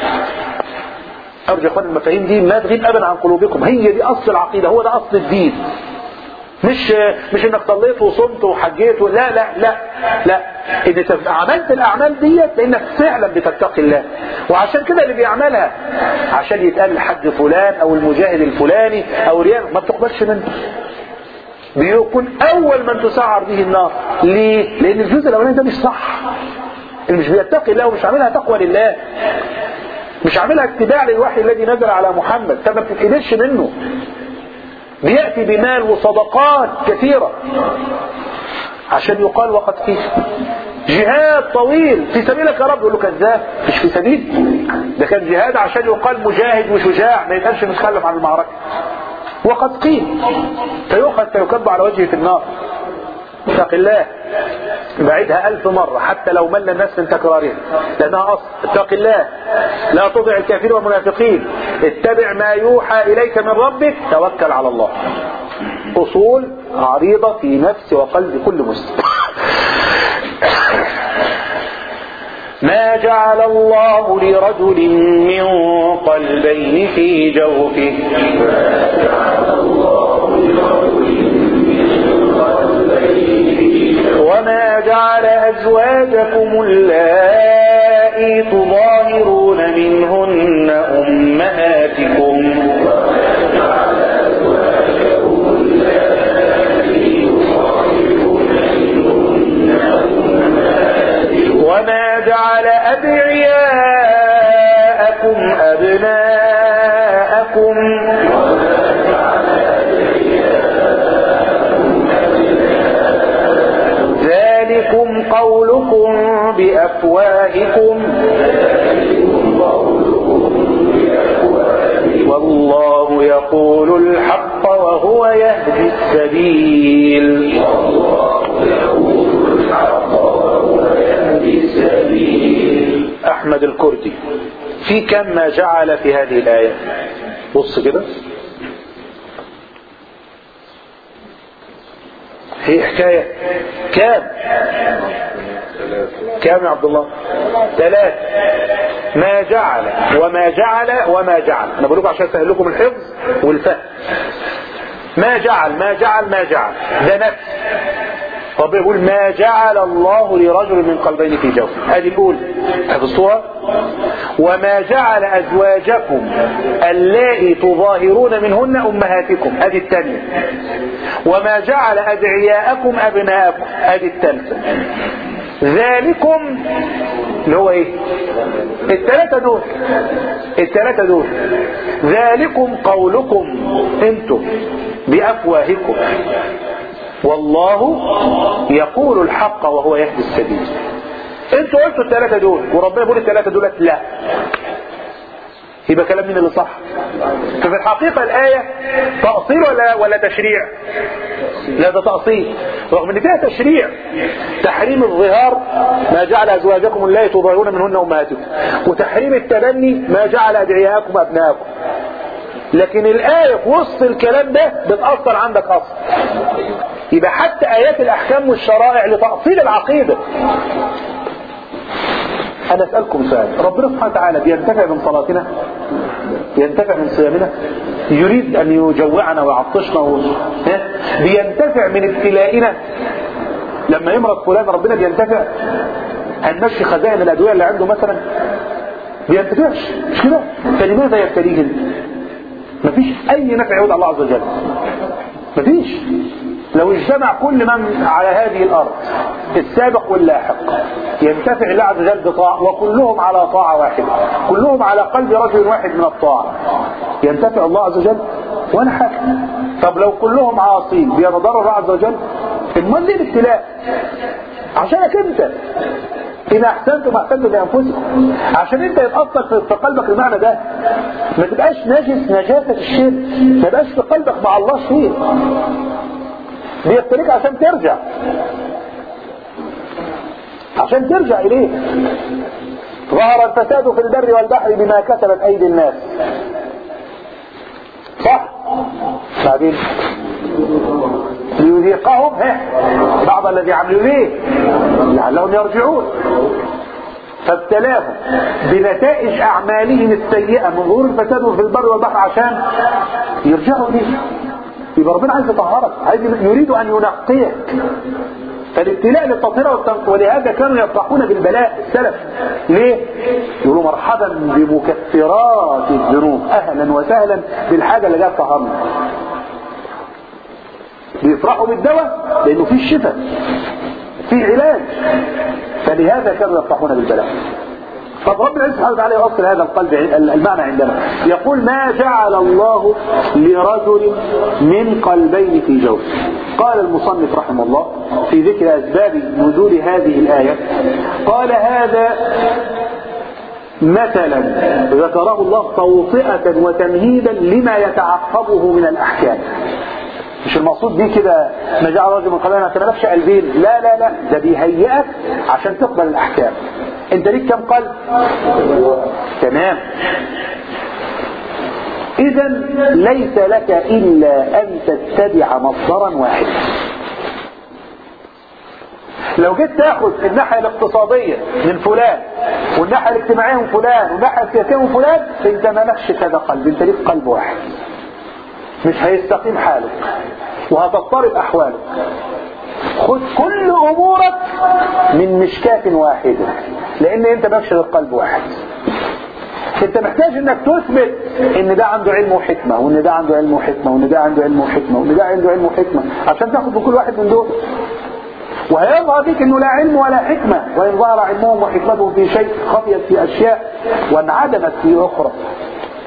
أرجو أخوان المفاهيم دي ما تغيب أبدا عن قلوبكم هي دي أصل العقيدة هو ده أصل الدين مش مش انك صليت وصمت وحجيت لا لا لا لا ان عملت الاعمال ديت لانك فعلا بتتقي الله وعشان كده اللي بيعملها عشان يتقال الحج فلان او المجاهد الفلاني او ريال ما بتقبلش منه بيكون اول من تسعر به النار ليه لان الجزء الاولاني ده مش صح اللي مش بيتقي الله ومش عاملها تقوى لله مش عاملها اتباع للوحي الذي نزل على محمد فما بتتقبلش منه بيأتي بمال وصدقات كثيرة عشان يقال وقد فيه جهاد طويل في سبيلك يا رب يقول له كذاب مش في سبيل ده كان جهاد عشان يقال مجاهد وشجاع ما يتقالش نتكلم عن المعركة وقد قيل فيؤخذ فيكب على وجهه في النار اتق الله بعدها ألف مرة حتى لو مل الناس من تكرارها لأنها أصل اتق الله لا تطع الكافرين والمنافقين اتبع ما يوحى إليك من ربك توكل على الله أصول عريضة في نفس وقلب كل مسلم ما جعل الله لرجل من قلبين في جوفه وما جعل أزواجكم اللائي تظاهرون منهن أمهاتكم أبناءكم ذلكم قولكم بأفواهكم والله يقول الحق وهو يهدي السبيل أحمد الكردي في كم ما جعل في هذه الآية بص كده هي حكاية كام كام يا عبد الله ثلاث ما جعل وما جعل وما جعل انا بقول لكم عشان اسهل لكم الحفظ والفهم ما جعل ما جعل ما جعل ده نفس ربنا يقول ما جعل الله لرجل من قلبين في جوفه هذه الاولى حفظتوها وما جعل ازواجكم اللائي تظاهرون منهن امهاتكم هذه الثانيه وما جعل ادعياءكم ابناءكم هذه الثالثه ذلكم اللي هو ايه الثلاثه دول الثلاثه دول ذلكم قولكم انتم بافواهكم والله يقول الحق وهو يهدي السبيل انتوا قلتوا الثلاثه دول وربنا يقول الثلاثه دولت لا يبقى كلام مين اللي صح ففي الحقيقة الآية تأصيل ولا ولا تشريع لا ده تأصيل رغم ان فيها تشريع تحريم الظهار ما جعل أزواجكم اللاتي تظاهرون منهن أمهاتكم وتحريم التبني ما جعل أدعياءكم أبناءكم لكن الآية في وسط الكلام ده بتأثر عندك أصل يبقى حتى آيات الأحكام والشرائع لتأصيل العقيدة أنا أسألكم سؤال ربنا سبحانه وتعالى بينتفع من صلاتنا ينتفع من صيامنا يريد أن يجوعنا ويعطشنا و... ها؟ بينتفع من ابتلائنا لما يمرض فلان ربنا بينتفع هنمشي خزائن الأدوية اللي عنده مثلا بينتفعش مش كده فلماذا يبتليه مفيش أي نفع يعود الله عز وجل مفيش لو اجتمع كل من على هذه الأرض السابق واللاحق ينتفع الله عز وجل بطاعة وكلهم على طاعة واحدة كلهم على قلب رجل واحد من الطاعة ينتفع الله عز وجل ولا حاجة طب لو كلهم عاصين بيتضرر الله عز وجل امال ليه الابتلاء عشانك انت إذا أحسنتم أحسنتم لأنفسكم عشان أنت يتأثر في قلبك المعنى ده ما تبقاش ناجس نجاسة الشرك ما تبقاش في قلبك مع الله شيء بيبتليك عشان ترجع عشان ترجع إليه ظهر الفساد في البر والبحر بما كسبت أيدي الناس صح بعدين ليذيقهم بعض الذي عملوا ليه لعلهم يرجعون فابتلاهم بنتائج اعمالهم السيئه من ظهور الفساد في البر والبحر عشان يرجعوا ليه يبقى ربنا عايز يطهرك عايز يريد ان ينقيك فالابتلاء للتطهير والتنقية ولهذا كانوا يفرحون بالبلاء السلف ليه؟ يقولوا مرحبا بمكفرات الذنوب اهلا وسهلا بالحاجه اللي جايه تطهرنا بيفرحوا بالدواء لانه فيه الشفاء فيه علاج فلهذا كانوا يفرحون بالبلاء طب رب العزة سبحانه وتعالى يوصل هذا القلب المعنى عندنا يقول ما جعل الله لرجل من قلبين في جوف قال المصنف رحمه الله في ذكر أسباب نزول هذه الآية قال هذا مثلا ذكره الله توطئة وتمهيدا لما يتعقبه من الأحكام مش المقصود بيه كده ما جعل رجل من قلبين ما تملكش قلبين لا لا لا ده بيهيئك عشان تقبل الأحكام انت ليك كم قلب تمام اذا ليس لك الا ان تتبع مصدرا واحدا لو جيت تاخذ الناحيه الاقتصاديه من فلان والناحيه الاجتماعيه من فلان والناحيه السياسيه من فلان انت مالكش كذا قلب انت ليك قلب واحد مش هيستقيم حالك وهتضطرب احوالك خذ كل امورك من مشكاة واحدة لان انت مالكش غير قلب واحد انت محتاج انك تثبت ان ده عنده علم وحكمة وان ده عنده علم وحكمة وان ده عنده علم وحكمة وان ده عنده علم وحكمة عشان تاخد بكل واحد من دول وهيظهر فيك انه لا علم ولا حكمة وان ظهر علمهم وحكمتهم في شيء خفيت في اشياء وانعدمت في اخرى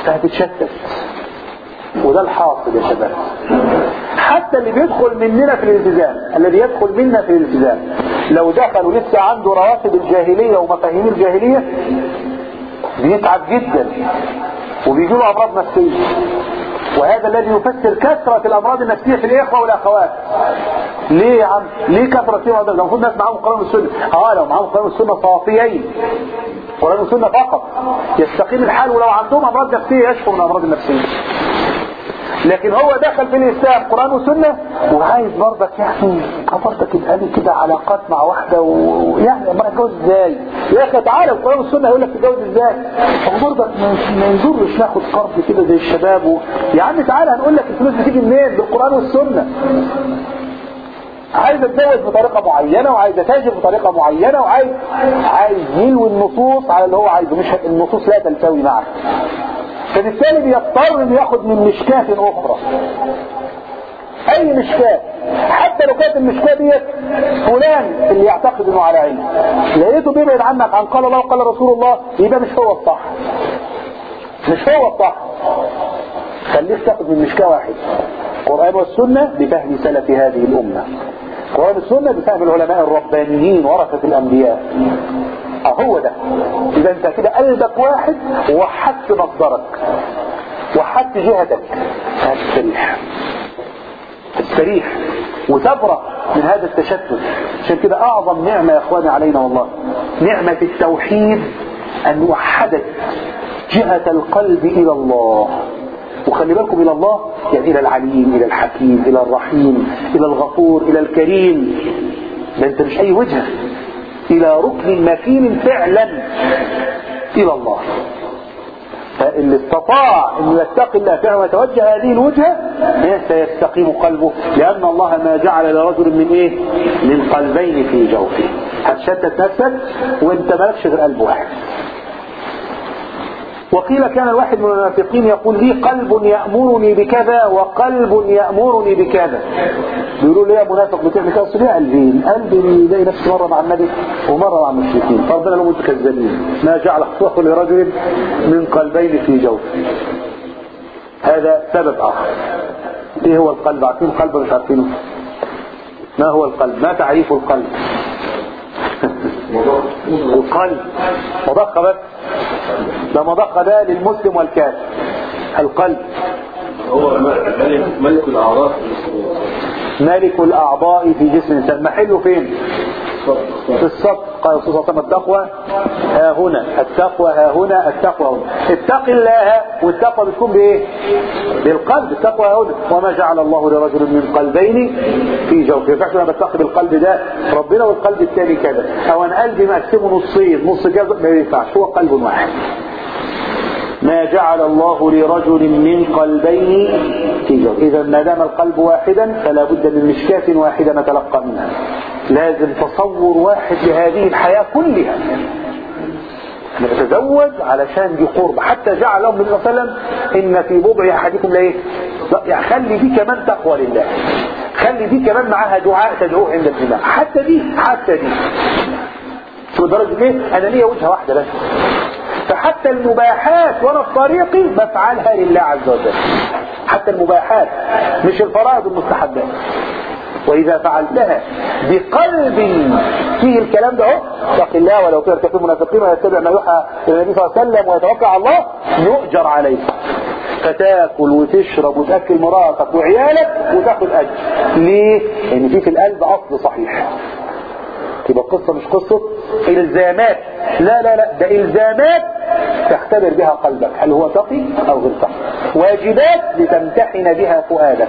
فهتتشتت وده الحاصل يا شباب حتى اللي بيدخل مننا في الالتزام الذي يدخل منا في الالتزام لو دخل ولسه عنده رواتب الجاهلية ومفاهيم الجاهلية بيتعب جدا وبيجي له امراض نفسية وهذا الذي يفسر كثرة الامراض النفسية في الاخوة والاخوات ليه يا عم ليه كثرة فيهم ده المفروض الناس معاهم القرآن والسنة اه لو معاهم القرآن والسنة صافيين القرآن والسنة فقط يستقيم الحال ولو عندهم امراض نفسية يشفوا من الامراض النفسية لكن هو دخل في الاسلام قرآن وسنة وعايز برضك يعني برضك يبقى لي كده علاقات مع واحدة ويعني اما اتجوز ازاي يا اخي تعالى القرآن والسنة يقول لك تتجوز ازاي طب برضك ما ينظرش ناخد قرض كده زي الشباب و... يا عم تعالى هنقول لك الفلوس بتيجي منين بالقرآن والسنة عايز اتجوز بطريقة معينة وعايز اتاجر بطريقة معينة وعايز عايز يلوي النصوص على اللي هو عايزه مش النصوص لا تلتوي معه فبالتالي بيضطر انه ياخد من مشكاة اخرى اي مشكاة حتى لو كانت المشكاة ديت فلان اللي يعتقد انه على علم لقيته بيبعد عنك عن قال الله وقال رسول الله يبقى مش هو الصح مش هو الصح خليك تاخد من مشكاة واحد القرآن والسنة بفهم سلف هذه الأمة القرآن والسنة بفهم العلماء الربانيين ورثة الأنبياء اهو ده اذا انت كده قلبك واحد وحدت مصدرك وحدت جهتك هتستريح تستريح وتبرأ من هذا التشتت عشان كده اعظم نعمة يا اخواني علينا والله نعمة التوحيد ان وحدت جهة القلب الى الله وخلي بالكم الى الله يعني الى العليم الى الحكيم الى الرحيم الى الغفور الى الكريم ده انت مش اي وجهه الى ركن مكين فعلا الى الله فاللي استطاع ان يتقي الله فعلا ويتوجه هذه الوجهه سيستقيم قلبه لان الله ما جعل لرجل من ايه من قلبين في جوفه هتشتت نفسك وانت مالكش غير قلب واحد وقيل كان الواحد من المنافقين يقول لي قلب يأمرني بكذا وقلب يأمرني بكذا بيقولوا لي يا منافق بتعمل كذا اصل ليه قلبين قلبي يلاقي نفسه مرة مع النبي ومرة مع المشركين فربنا لهم انتوا كذابين ما جعل الله لرجل من قلبين في جوف هذا سبب اخر ايه هو القلب عارفين القلب مش عارفينه ما هو القلب ما تعريف القلب القلب مضخة بس ده مضخة ده للمسلم والكافر القلب هو ملك الأعراف ملك الأعضاء في جسم الإنسان محله فين في الصدق قال الرسول صلى الله عليه وسلم التقوى ها هنا التقوى ها هنا التقوى هنا اتق الله والتقوى بتكون بايه بالقلب التقوى ها هنا وما جعل الله لرجل من قلبين في جوفه ما ينفعش انا بتقي بالقلب ده ربنا والقلب الثاني كذا او انا قلبي مقسمه نصين نص كذا ما ينفعش هو قلب واحد ما جعل الله لرجل من قلبين في جوف اذا ما دام القلب واحدا فلا بد من مشكاة واحدة نتلقى منها لازم تصور واحد لهذه الحياة كلها نتزوج علشان دي قرب حتى جعل لهم النبي صلى الله عليه وسلم ان في بضع احدكم لايه يعني خلي دي كمان تقوى لله خلي دي كمان معاها دعاء تدعوه عند الجماع حتى دي حتى دي شو درجة ايه انا ليا وجهة واحدة بس فحتى المباحات وانا في طريقي بفعلها لله عز وجل حتى المباحات مش الفرائض والمستحبات واذا فعلتها بقلب فيه الكلام ده اهو اتق الله ولو كان كثير المنافقين ويتبع ما يوحى الى النبي صلى الله عليه وسلم ويتوكل على الله يؤجر عليه فتاكل وتشرب وتاكل مراتك وعيالك وتاخد اجر ليه؟ لان في في القلب اصل صحيح تبقى القصة مش قصة الزامات لا لا لا ده الزامات تختبر بها قلبك هل هو تقي او غير تقي واجبات لتمتحن بها فؤادك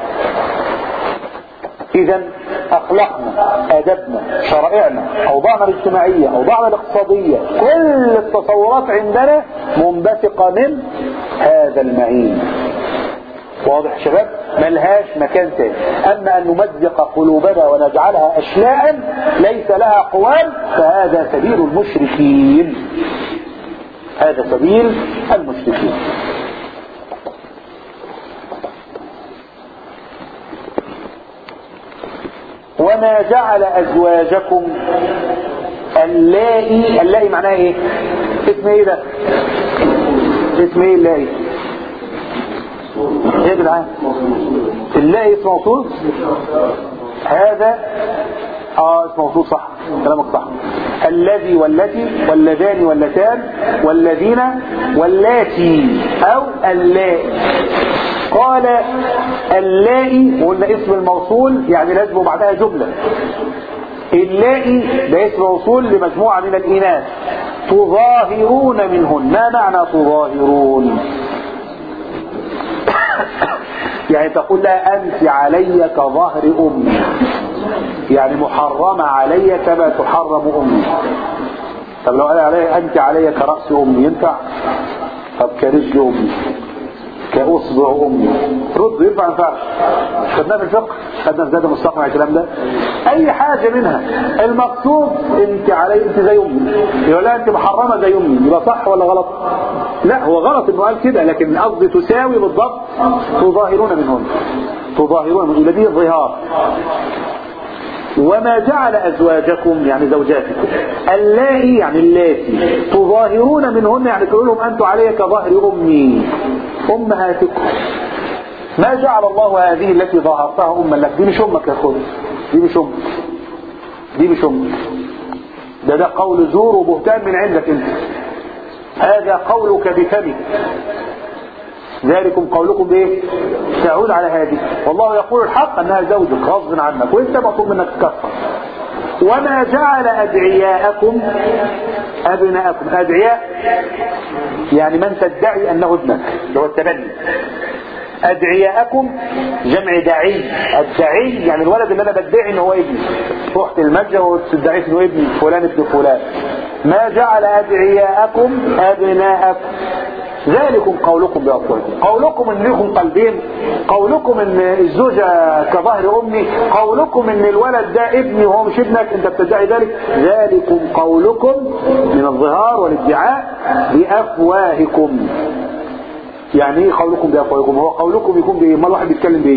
اذا اخلاقنا ادبنا شرائعنا اوضاعنا الاجتماعية اوضاعنا الاقتصادية كل التصورات عندنا منبثقة من هذا المعين واضح شباب ملهاش مكان تاني اما ان نمزق قلوبنا ونجعلها اشلاء ليس لها قوام فهذا سبيل المشركين هذا سبيل المشركين وما جعل ازواجكم اللائي اللائي معناها ايه اسم ايه ده اسم ايه اللائي ايه يا جدعان الله اسم موصول هذا اه اسم موصول صح كلامك صح الذي والتي واللذان واللتان والذين واللاتي او اللائي قال اللائي وقلنا اسم الموصول يعني لازم بعدها جملة اللائي ده اسم موصول لمجموعة من الإناث تظاهرون منهن ما معنى تظاهرون يعني تقول لها أنت علي كظهر أمي يعني محرمة علي كما تحرم أمي طب لو قال علي أنت علي كرأس أمي ينفع طب كرجل أمي كأصبع أمي رد ينفع ينفعش خدناه في الفقه خدنا في زاد المستقنع الكلام ده أي حاجة منها المقصود أنت علي أنت زي أمي يقول لها أنت محرمة زي أمي يبقى صح ولا غلط لا هو غلط انه قال كده لكن قصدي تساوي بالضبط تظاهرون منهن تظاهرون من دي الظهار وما جعل أزواجكم يعني زوجاتكم اللائي يعني اللاتي تظاهرون منهن يعني تقول لهم أنتم علي كظهر أمي أمهاتكم ما جعل الله هذه التي ظاهرتها أما لك دي مش أمك يا أخوي دي مش أمك دي مش أمك ده ده قول زور وبهتان من عندك انت هذا قولك بفمك ذلكم قولكم بايه تعود على هذه والله يقول الحق انها زوجك غصب عنك وانت مطلوب منك تكفر وما جعل ادعياءكم ابناءكم ادعياء يعني من تدعي انه ابنك اللي هو التبني ادعياءكم جمع دعي الدعي يعني الولد اللي انا بدعي ان هو ابني رحت المسجد وتدعي انه ابني فلان ابن فلان ما جعل ادعياءكم ابناءكم ذلكم قولكم بأفواهكم قولكم ان لكم قلبين قولكم ان الزوجة كظهر امي قولكم ان الولد ده ابني وهو مش ابنك انت بتدعي ذلك ذلكم قولكم من الظهار والادعاء بافواهكم يعني ايه قولكم بافواهكم هو قولكم يكون بايه ما الواحد بيتكلم بايه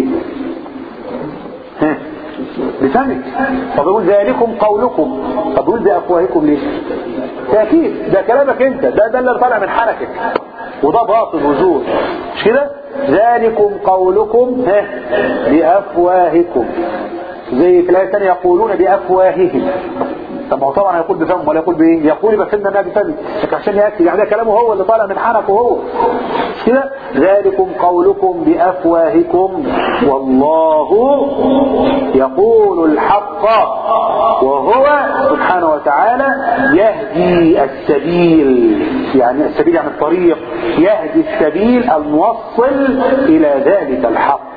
ها بفمك طب يقول ذلكم قولكم طب يقول بافواهكم ليه تأكيد ده كلامك انت ده ده اللي طالع من حنكك وده باطل وزور مش كده ذلكم قولكم ها بافواهكم زي في الايه الثانيه يقولون بافواههم طب ما هو طبعا هيقول بفمه ولا يقول بايه يقول بفمنا ما بفمه لكن عشان ياكد يعني ده كلامه هو اللي طالع من حنكه هو مش كده ذلكم قولكم بافواهكم والله يقول الحق وهو سبحانه وتعالى يهدي السبيل يعني السبيل يعني الطريق يهدي السبيل الموصل الى ذلك الحق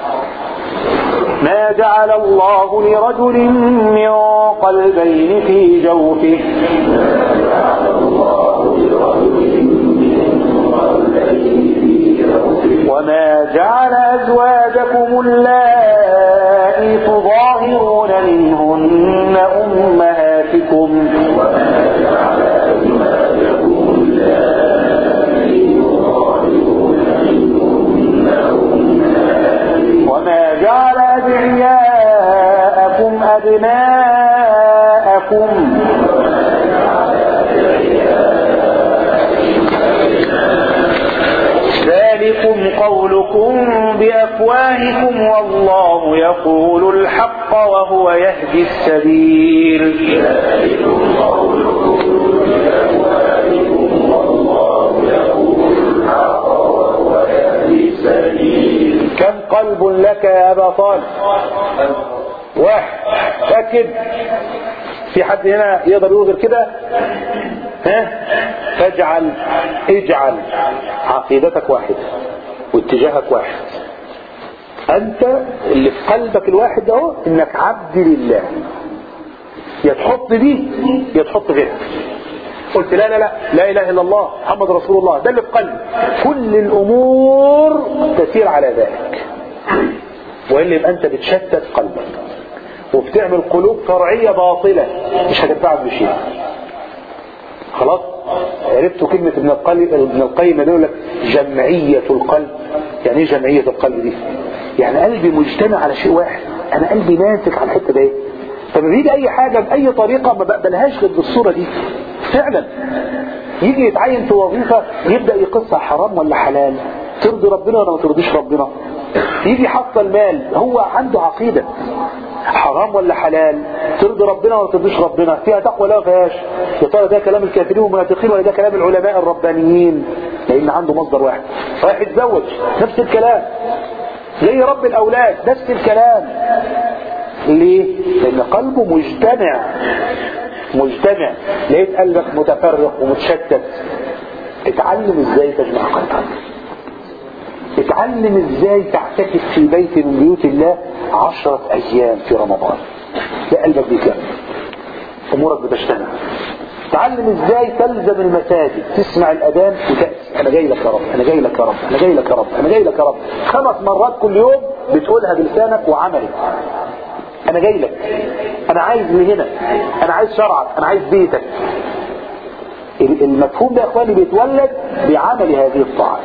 ما جعل الله لرجل من قلبين في جوفه وما جعل أزواجكم اللائي تظاهرون منهن أمهاتكم وما جعل أدعياءكم أبناءكم ذلكم قولكم بأفواهكم والله يقول الحق وهو يهدي السبيل كم قلب لك يا أبا طالب واحد أكد في حد هنا يقدر يقول كده ها فاجعل اجعل عقيدتك واحدة واتجاهك واحد انت اللي في قلبك الواحد ده هو انك عبد لله يا تحط دي يا تحط غيرها قلت لا لا لا لا اله الا الله محمد رسول الله ده اللي في قلبي كل الامور تسير على ذلك والا يبقى انت بتشتت قلبك وبتعمل قلوب فرعيه باطله مش هتنفعك بشيء خلاص عرفتوا كلمة ابن القيم ابن القيم يقول لك جمعية القلب يعني ايه جمعية القلب دي يعني قلبي مجتمع على شيء واحد انا قلبي ماسك على الحتة دي فلما بيجي اي حاجة باي طريقة ما بقبلهاش غير بالصورة دي فعلا يجي يتعين في وظيفة يبدأ يقصها حرام ولا حلال ترضي ربنا ولا ما ترضيش ربنا يجي يحصل مال هو عنده عقيدة حرام ولا حلال ترضي ربنا ولا ترضيش ربنا فيها تقوى لا ما فيهاش يا ترى ده كلام الكافرين والمنافقين ولا ده كلام العلماء الربانيين لان عنده مصدر واحد رايح يتزوج نفس الكلام زي رب الاولاد نفس الكلام ليه لان قلبه مجتمع مجتمع لقيت قلبك متفرق ومتشتت اتعلم ازاي تجمع قلبك اتعلم ازاي تعتكف في بيت من بيوت الله عشرة ايام في رمضان لا قلبك بيكمل امورك بتجتمع تعلم ازاي تلزم المساجد تسمع الاذان وتأتي انا جاي لك يا رب انا جاي لك يا رب انا جاي لك يا رب انا جاي لك يا رب خمس مرات كل يوم بتقولها بلسانك وعملك انا جاي لك انا عايز من هنا انا عايز شرعك انا عايز بيتك المفهوم ده يا اخواني بيتولد بعمل هذه الطاعات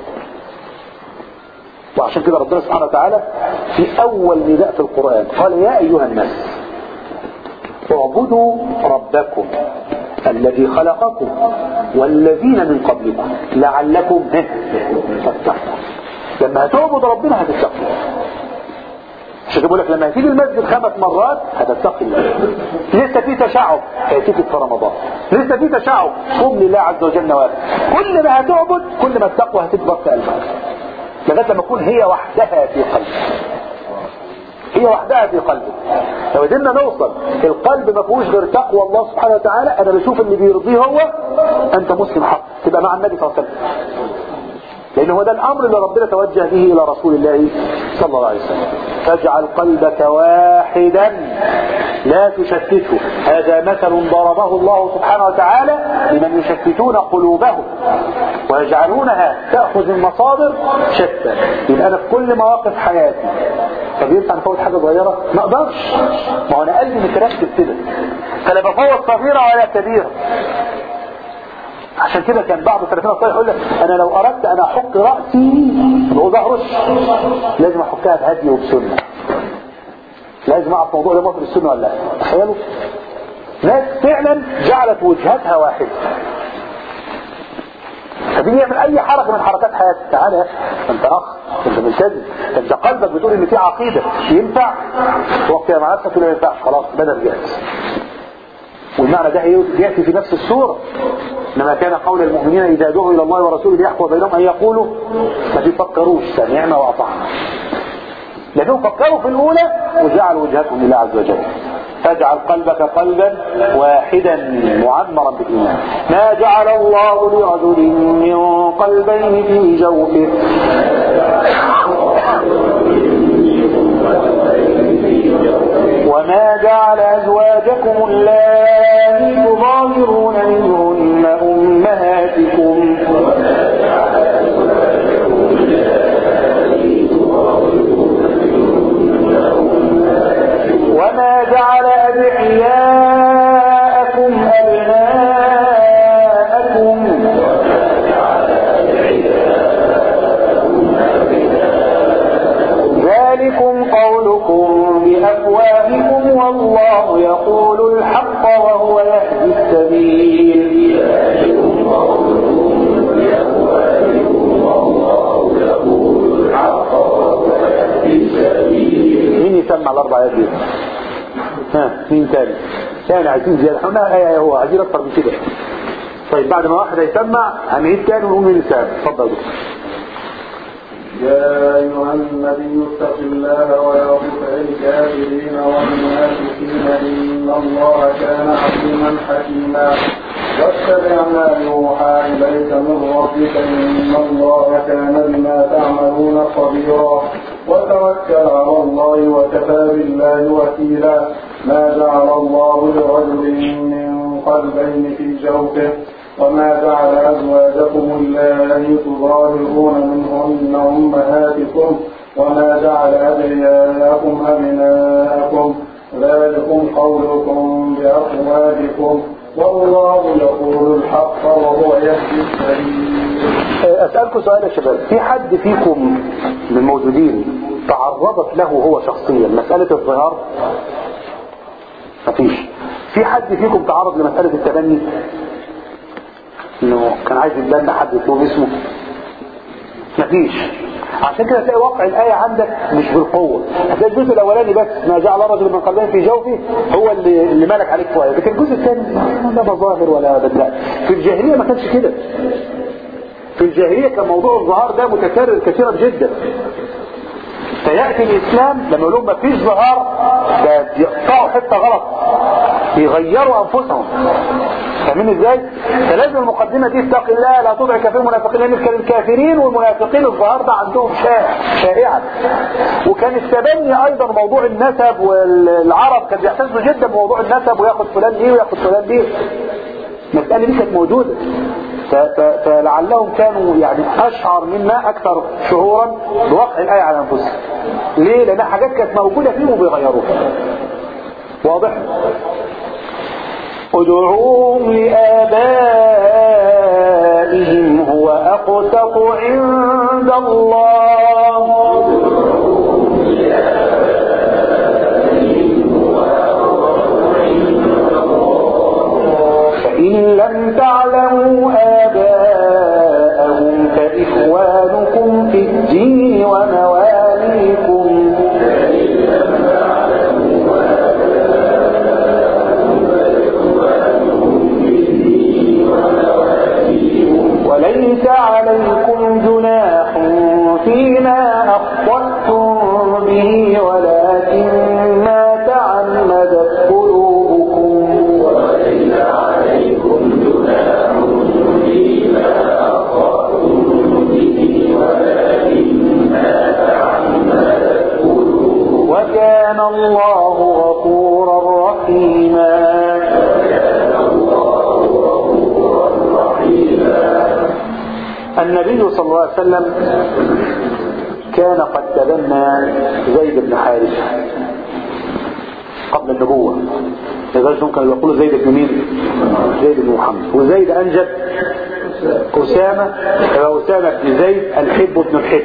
وعشان كده ربنا سبحانه وتعالى في اول نداء في القرآن قال يا ايها الناس اعبدوا ربكم الذي خلقكم والذين من قبلكم لعلكم تتقون لما هتعبد ربنا هتتقوا عشان كده بقول لك لما هتيجي المسجد خمس مرات هتتقي الله لسه في تشعب هيتيجي في رمضان لسه في تشعب قم لله عز وجل نوافل كل ما هتعبد كل ما التقوى هتكبر في قلبك لغايه لما تكون هي وحدها في قلبك هي وحدها في قلبك لو قدرنا نوصل القلب ما فيهوش غير تقوى الله سبحانه وتعالى انا بشوف اللي بيرضيه هو انت مسلم حق تبقى مع النبي صلى الله عليه وسلم لان هو ده الامر اللي ربنا توجه به الى رسول الله صلى الله عليه وسلم فاجعل قلبك واحدا لا تشتته هذا مثل ضربه الله سبحانه وتعالى لمن يشتتون قلوبهم ويجعلونها تأخذ المصادر شتى يبقى انا في كل مواقف حياتي طب ينفع نفوت حاجة صغيرة ما اقدرش ما هو انا قلبي متركز كده فلا بفوت صغيرة ولا كبيرة عشان كده كان بعض السلفيين الصالح يقول لك انا لو اردت ان احك راسي ما ظهرش لازم احكها بهدي وبسنه لازم اعرف موضوع ده موافق السنه ولا لا تخيلوا ناس فعلا جعلت وجهتها واحده فبيجي يعمل اي حركه من حركات حياتك تعالى يا اخي انت اخ انت ملتزم انت قلبك بتقول ان في عقيده ينفع وقت مع نفسك تقول ما ينفعش خلاص بدل جاهز والمعنى ده يأتي في نفس السورة إنما كان قول المؤمنين إذا دعوا إلى الله ورسوله ليحكم بينهم أن يقولوا ما بيفكروش سمعنا وأطعنا لأنهم فكروا في الأولى وجعلوا وجهتهم لله عز وجل فاجعل قلبك قلبا واحدا معمرا بالإيمان ما جعل الله لرجل من قلبين في جوفه وما جعل أزواجكم اللاتي تظاهرون منهن أمهاتكم وما جعل أدعياءكم أبناءكم ذلكم قولكم بأفواهكم والله يقول الحق وهو يهدي السبيل مين يسمع الأربع آيات دي؟ ها مين تاني؟ تاني عايزين زيادة احنا قلنا آية هو عايزين أكتر من كده طيب بعد ما واحد هيسمع هنعيد تاني ونقول مين يسمع اتفضل يا دكتور يا أيها النبي اتق الله ولا تطع الكافرين والمنافقين إن الله كان عليما حكيما واتبع ما يوحى إليك من ربك إن الله كان بما تعملون خبيرا وتوكل على الله وكفى بالله وكيلا ما جعل الله لرجل من قلبين في جوفه وما جعل أزواجكم اللائي تظاهرون منهن أمهاتكم وما جعل أدعياءكم أبناءكم ذلكم قولكم بأفواهكم والله يقول الحق وهو يهدي السبيل أسألكم سؤال يا شباب في حد فيكم من الموجودين تعرضت له هو شخصيا مسألة الظهار مفيش في حد فيكم تعرض لمسألة التبني انه كان عايز يتبنى حد يطلب اسمه مفيش عشان كده تلاقي واقع الآية عندك مش بالقوة هتلاقي الجزء الأولاني بس ما جعل الرجل من قلبين في جوفه هو اللي, اللي ملك عليك شوية لكن الجزء الثاني لا مظاهر ولا بدلاء في الجاهلية ما كانش كده في الجاهلية كان موضوع الظهار ده متكرر كثيرا جدا فيأتي الإسلام لما يقول لهم مفيش ظهار ده يقطعوا حتة غلط يغيروا أنفسهم فاهمين ازاي؟ فلازم المقدمة دي اتق الله لا تطع كافر المنافقين لأن كان الكافرين والمنافقين الظهار ده عندهم شائع شائعا وكان التبني أيضا موضوع النسب والعرب كان بيعتزوا جدا بموضوع النسب وياخد فلان دي وياخد فلان دي المسألة دي كانت موجودة فلعلهم كانوا يعني أشعر منا أكثر شعورا بوقع الآية على أنفسهم ليه؟ لأن حاجات كانت موجودة فيهم وبيغيروها واضح؟ ادعوهم لآبائهم هو أقسط عند الله فإن لم تعلموا آباءهم فإخوانكم في الدين ومواليكم وليس عليكم جناح فيما أخطأتم به ولكن ما تعمدت قلوبكم وكان الله غفورا رحيما النبي صلى الله عليه وسلم كان قد تبنى زيد بن حارثة قبل النبوة لذلك هم كانوا يقولوا زيد بن مين زيد بن محمد وزيد أنجب أسامة أسامة بن زيد الحب بن الحب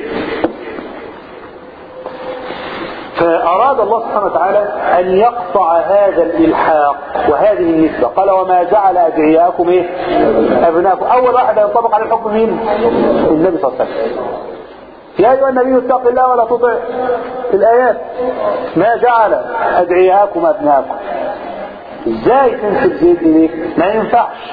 فأراد الله سبحانه وتعالى أن يقطع هذا الإلحاق وهذه النسبة قال وما جعل أدعياءكم إيه أبناءكم أول واحد ينطبق على الحكم مين النبي صلى الله عليه وسلم يا أيها النبي اتق الله ولا تطع الآيات ما جعل أدعياءكم أبناءكم ازاي تنسب زيد إليك ما ينفعش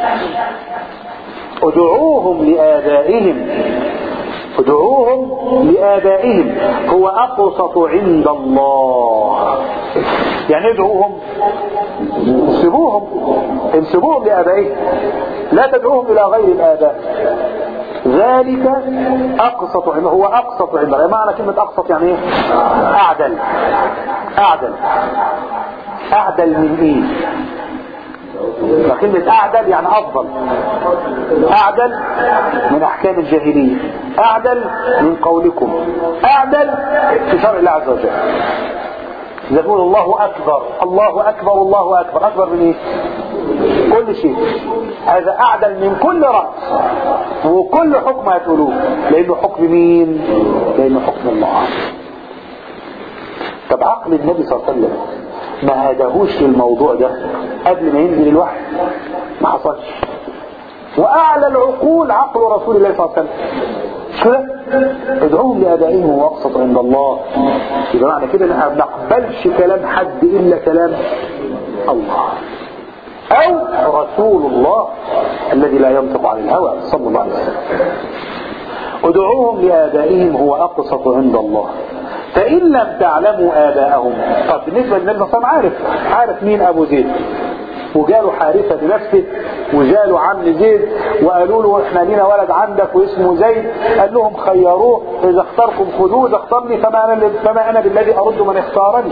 ادعوهم لآبائهم ادعوهم لآبائهم هو أقسط عند الله يعني ادعوهم انسبوهم انسبوهم لآبائهم لا تدعوهم إلى غير الآباء ذلك أقسط عند هو أقسط عند الله معنى كلمة أقسط يعني ايه أعدل أعدل أعدل من إيه فكلمة أعدل يعني أفضل أعدل من أحكام الجاهلية أعدل من قولكم أعدل في شرع الله عز وجل يقول الله أكبر الله أكبر الله أكبر أكبر من إيه كل شيء هذا أعدل من كل رأس وكل حكم هتقولوه لأنه حكم مين لأنه حكم الله طب عقل النبي صلى الله عليه وسلم ما هداهوش للموضوع ده قبل ما ينزل الوحي ما حصلش واعلى العقول عقل رسول الله صلى الله عليه وسلم كده ادعوهم لابائهم واقسط عند الله يبقى معنى كده ما بنقبلش كلام حد الا كلام الله او رسول الله الذي لا ينطق عن الهوى صلى الله عليه وسلم ادعوهم لابائهم هو اقسط عند الله فإن لم تعلموا آباءهم طب بالنسبة للنبي صلى الله عليه وسلم عارف عارف مين أبو زيد وجاله حارثة بنفسه وجاله عم زيد وقالوا له احنا لينا ولد عندك واسمه زيد قال لهم خيروه اذا اختاركم خذوه اذا اختارني فما انا فما انا بالذي ارد من اختارني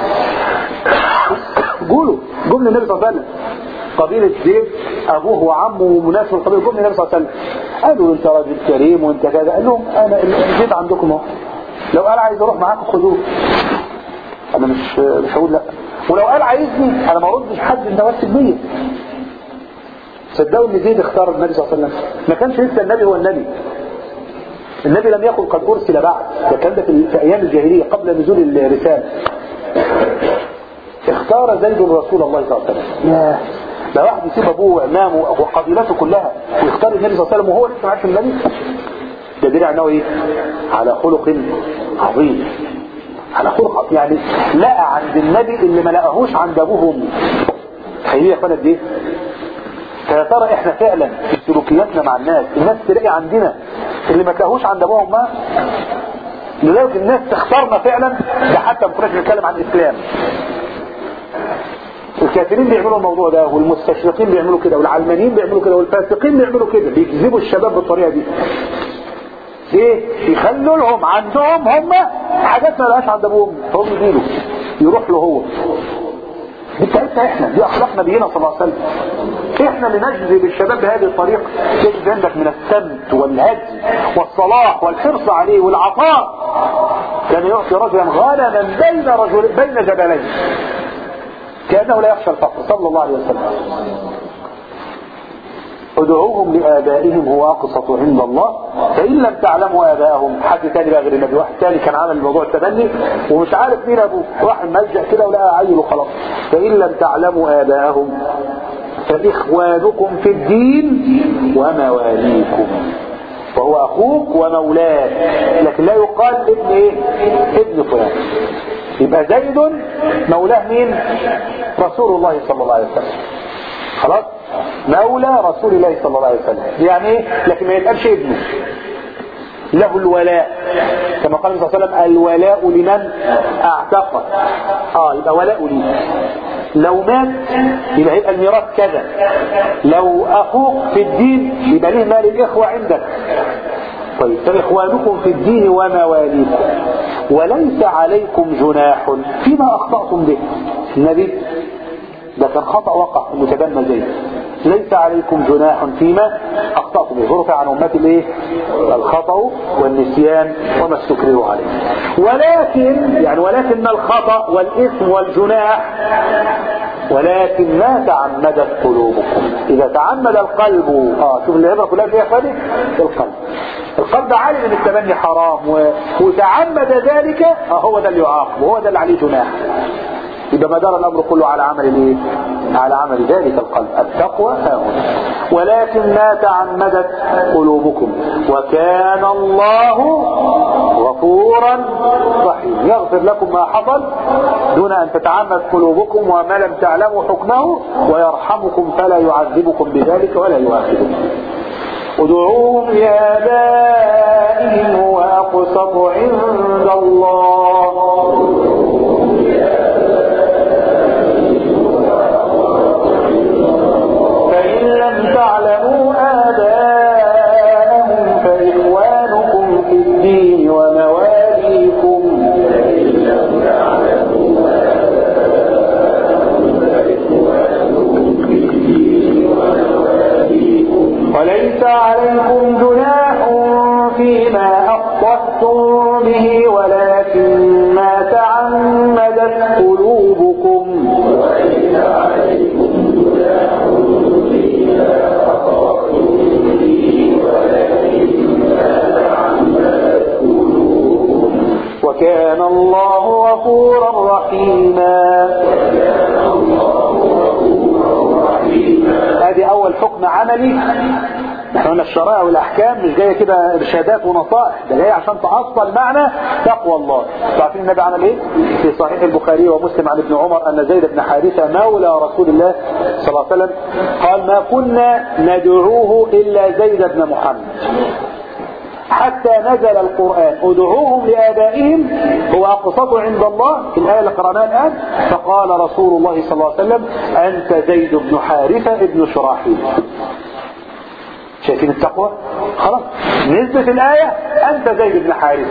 قولوا جمله النبي صلى الله عليه وسلم قبيلة زيد ابوه وعمه ومناسب القبيلة جمله النبي صلى الله عليه وسلم قالوا انت راجل كريم وانت كذا قال لهم انا زيد عندكم اهو لو قال عايز اروح معاكم خذوه انا مش مش هقول لا ولو قال عايزني انا ما اردش حد انت ماسك بيا صدقوا ان زيد اختار النبي صلى الله عليه وسلم ما كانش لسه النبي هو النبي النبي لم يكن قد ارسل بعد ده كان ده في ايام الجاهليه قبل نزول الرساله اختار زيد رسول الله صلى الله عليه وسلم ياه ده واحد يسيب ابوه وامامه وقبيلته كلها ويختار النبي صلى الله عليه وسلم وهو لسه ما عارف النبي ده دليل انه ايه على خلق عظيم على خلق عظيم. يعني لقى عند النبي اللي ما لقاهوش عند ابوه وامه تخيلوا يا اخوانا قد ايه فيا ترى احنا فعلا في سلوكياتنا مع الناس الناس تلاقي عندنا اللي ما تلاقوش عند ابوها وامها لذلك الناس تختارنا فعلا ده حتى ما كناش بنتكلم عن الاسلام الكافرين بيعملوا الموضوع ده والمستشرقين بيعملوا كده والعلمانيين بيعملوا كده والفاسقين بيعملوا كده بيجذبوا الشباب بالطريقه دي ايه يخلوا لهم عندهم هم حاجات ما لهاش عند ابوهم فهم يجيله يروح له هو دي بتاعتنا احنا دي اخلاق نبينا صلى الله عليه وسلم احنا اللي نجذب الشباب بهذه الطريقه تجد عندك من السمت والهدي والصلاح والحرص عليه والعطاء كان يعطي رجلا غنما بين رجل بين جبلين كانه لا يخشى الفقر صلى الله عليه وسلم ادعوهم لآبائهم هو أقسط عند الله فإن لم تعلموا آبائهم حد تاني بقى غير النبي واحد تاني كان عمل الموضوع التبني ومش عارف مين أبوه واحد ملجأ كده ولقى عيل وخلاص فإن لم تعلموا آبائهم فإخوانكم في الدين ومواليكم وهو أخوك ومولاك لكن لا يقال ابن إيه ابن فلان يبقى زيد مولاه مين رسول الله صلى الله عليه وسلم خلاص مولى رسول الله صلى الله عليه وسلم يعني ايه لكن ما يتقالش ابنه له الولاء كما قال النبي صلى الله عليه وسلم الولاء لمن اعتق اه يبقى ولاء لي لو مات يبقى يبقى الميراث كذا لو اخوك في الدين يبقى ليه مال الاخوه عندك طيب فإخوانكم في الدين ومواليكم وليس عليكم جناح فيما أخطأتم به النبي ده كان خطأ وقع في المتبنى زيد ليس عليكم جناح فيما أخطأتم به رفع عن أمتي الايه الخطأ والنسيان وما استكرهوا عليه ولكن يعني ولكن الخطأ والإثم والجناح ولكن ما تعمدت قلوبكم إذا تعمد القلب آه شوف الهبة كلها فيها خالي القلب القلب عالم ان التبني حرام و... وتعمد ذلك آه هو ده اللي يعاقب وهو ده اللي عليه جناح يبقى مدار الامر كله على عمل الايه على عمل ذلك القلب التقوى ها هنا ولكن ما تعمدت قلوبكم وكان الله غفورا رحيما يغفر لكم ما حصل دون ان تتعمد قلوبكم وما لم تعلموا حكمه ويرحمكم فلا يعذبكم بذلك ولا يؤاخذكم ادعوهم لآبائهم هو أقسط عند الله فإن لم تعلموا آباءهم فإخوانكم في الدين ومواليكم وليس عليكم جناح فيما أخطأتم به ولكن ما تعمدت قلوبكم وكان الله غفورا رحيما هذه اول حكم عملي احنا قلنا الشرائع والاحكام مش جايه كده ارشادات ونصائح ده جايه عشان تحصل معنى تقوى الله عارفين النبي عمل ايه في صحيح البخاري ومسلم عن ابن عمر ان زيد بن حارثه مولى رسول الله صلى الله عليه وسلم قال ما كنا ندعوه الا زيد بن محمد حتى نزل القرآن ادعوهم لآبائهم هو أقسط عند الله في الآية اللي قرأناها الآن فقال رسول الله صلى الله عليه وسلم أنت زيد بن حارثة ابن شراحيل شايفين التقوى خلاص نزلت الآية أنت زيد بن حارثة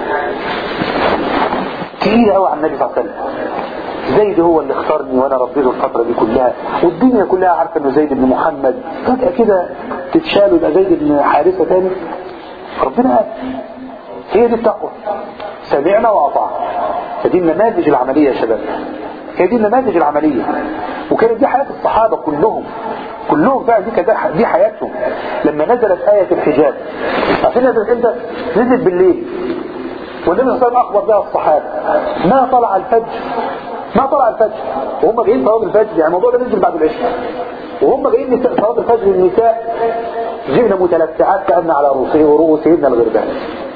تقيل قوي على النبي صلى الله عليه وسلم زيد هو اللي اختارني وانا ربيته الفترة دي كلها والدنيا كلها عارفة انه زيد بن محمد فجأة كده تتشال ويبقى زيد بن حارثة تاني ربنا قال هي دي التقوى سمعنا واطعنا فدي النماذج العملية يا شباب هي دي النماذج العملية وكانت دي حياة الصحابة كلهم كلهم فعلا دي كانت دي حياتهم لما نزلت آية الحجاب عشان نزلت امتى؟ نزلت بالليل والنبي صلى الله عليه وسلم أخبر بها الصحابة ما طلع الفجر ما طلع الفجر وهم جايين صلاة الفجر يعني الموضوع ده نزل بعد العشاء وهم جايين صلاة الفجر النساء جئنا متلفعات كأن على رؤوسهن الغربان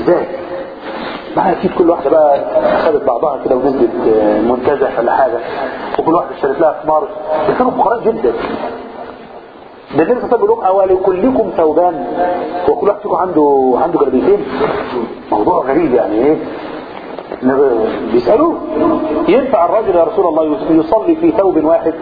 ازاي ما اكيد كل واحده بقى خدت بعضها كده ونزلت آه، منتزه ولا حاجه وكل واحده اشترت لها ثمار ده كانوا فقراء جدا ده النبي صلى الله عليه وسلم بيقول لهم اولكلكم ثوبان وكل واحد فيكم عنده عنده جلبيتين موضوع غريب يعني ايه النبي- بيسالوه ينفع الرجل يا رسول الله يصلي في ثوب واحد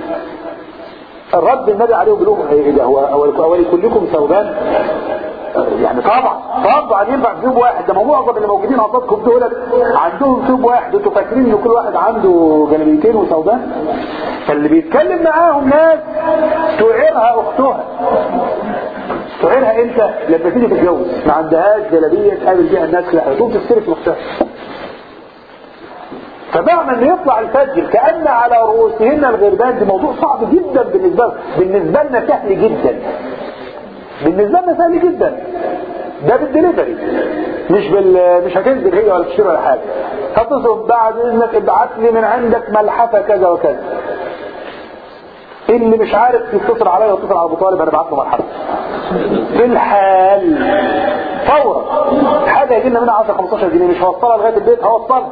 الرد النبي عليه بيقول لهم ايه ده هو أول- اولكلكم ثوبان يعني طبعا طبعا ينفع ثوب واحد ده ما معظم اللي موجودين قصادكم دول عندهم ثوب واحد انتوا فاكرين ان كل واحد عنده جلبيتين وثوبان فاللي بيتكلم معاهم ناس تعيرها اختها تعيرها امتى لما تيجي تتجوز ما عندهاش جلبيه تقابل بيها الناس لا تقوم تستلف اختها فمعنى ان يطلع الفجر كأن على رؤوسهن الغربان ده موضوع صعب جدا بالنسبة لنا بالنسبة لنا سهل جدا بالنسبة لنا سهل جدا ده بالدليفري مش بال مش هتنزل هي ولا تشتري ولا حاجه هتصرف بعد اذنك ابعت لي من عندك ملحفه كذا وكذا اللي مش عارف يتصل عليا يتصل على ابو طالب انا ابعت له ملحفه في الحال فورا حاجه يجي لنا منها 10 15 جنيه مش هوصلها لغايه البيت هوصلها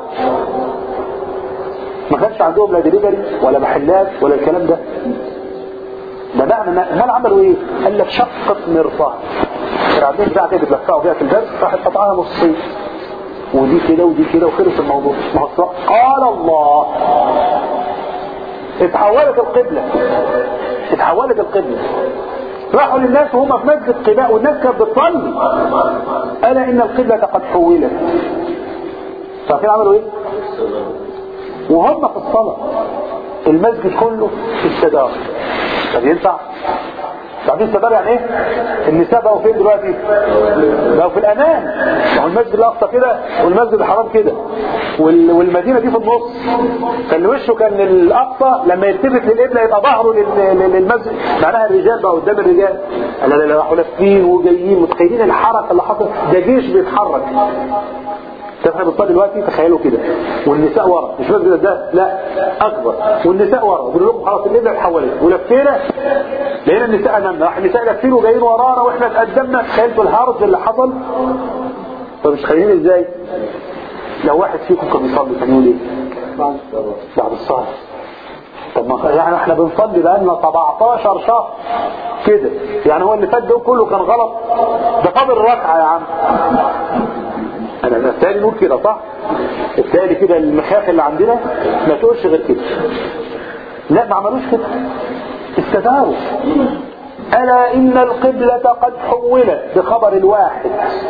ما كانش عندهم لا دليفري ولا محلات ولا الكلام ده ده معنى ما عملوا ايه قال لك شقة مرصاد كان عندهم بتاع كده بتلفقوا فيها في الدرس راحت قطعها نصين ودي كده ودي كده وخلص الموضوع ما هو الصراحة. قال الله اتحولت القبلة اتحولت القبلة راحوا للناس وهم في مسجد قباء والناس كانت بتصلي ألا إن القبلة قد حولت فاكرين عملوا ايه وهم في الصلاة المسجد كله استدار طب ينفع بعدين استدار يعني ايه النساء بقوا فين دلوقتي بقوا في الامان ما هو المسجد الاقصى كده والمسجد الحرام كده وال- والمدينه دي في النص فاللي وشه كان الاقصى لما يلتفت للقبله يبقى ظهره لل- لل- للمسجد معناها الرجال بقى قدام الرجال لا لا لا راحوا لافين وجايين متخيلين الحركه اللي حصلت ده جيش بيتحرك احنا بنصلي دلوقتي تخيلوا كده والنساء ورا مش مسجد ده لا اكبر والنساء ورا وبنقول لهم خلاص الليله اتحولت ولفينا لقينا النساء امامنا راح النساء لافين وجايين ورانا واحنا اتقدمنا تخيلتوا الهرج اللي حصل فمش تخيلين ازاي لو واحد فيكم كان بيصلي كان يقول ايه بعد الصلاه طب ما يعني احنا بنصلي بقالنا 17 شهر كده يعني هو اللي فات ده كله كان غلط ده فاضل ركعه يا عم انا التالي نقول كده صح التالي كده المخاخ اللي عندنا ما تقولش غير كده لا ما عملوش كده استداروا الا ان القبلة قد حولت بخبر الواحد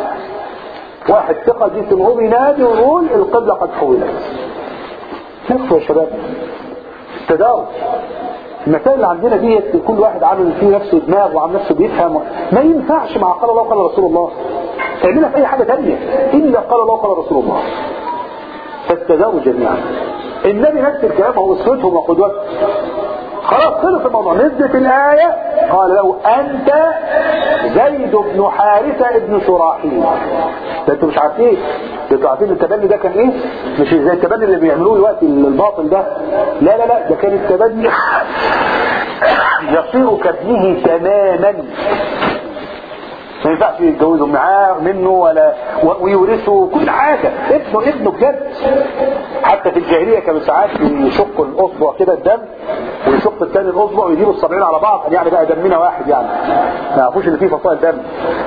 واحد ثقة دي سمعوه بينادي ويقول القبلة قد حولت نفسه يا شباب استداروا المسائل اللي عندنا دي كل واحد عامل فيه نفسه دماغ وعامل نفسه بيفهم ما ينفعش مع قال الله قال رسول الله تعملها في اي حاجة تانية الا قال الله قال رسول الله فاستداروا جميعا النبي نفس الكلام هو اسوتهم وقدوتهم خلاص خلص الموضوع نزلت الآية قال له أنت زيد بن حارثة ابن شراحيل ده انتوا مش عارفين ده انتوا عارفين التبني ده كان ايه مش زي التبني اللي بيعملوه دلوقتي الباطل ده لا لا لا ده كان التبني يصير كابنه تماما ما ينفعش يتجوزوا معاه منه ولا و- ويورثوا كل حاجة ابنه ابنه بجد حتى في الجاهلية كانوا ساعات يشقوا الأصبع كده الدم ويشق الثاني الأصبع ويجيبوا الصابعين على بعض يعني بقى دمنا واحد يعني ما يعرفوش ان في فصائل دم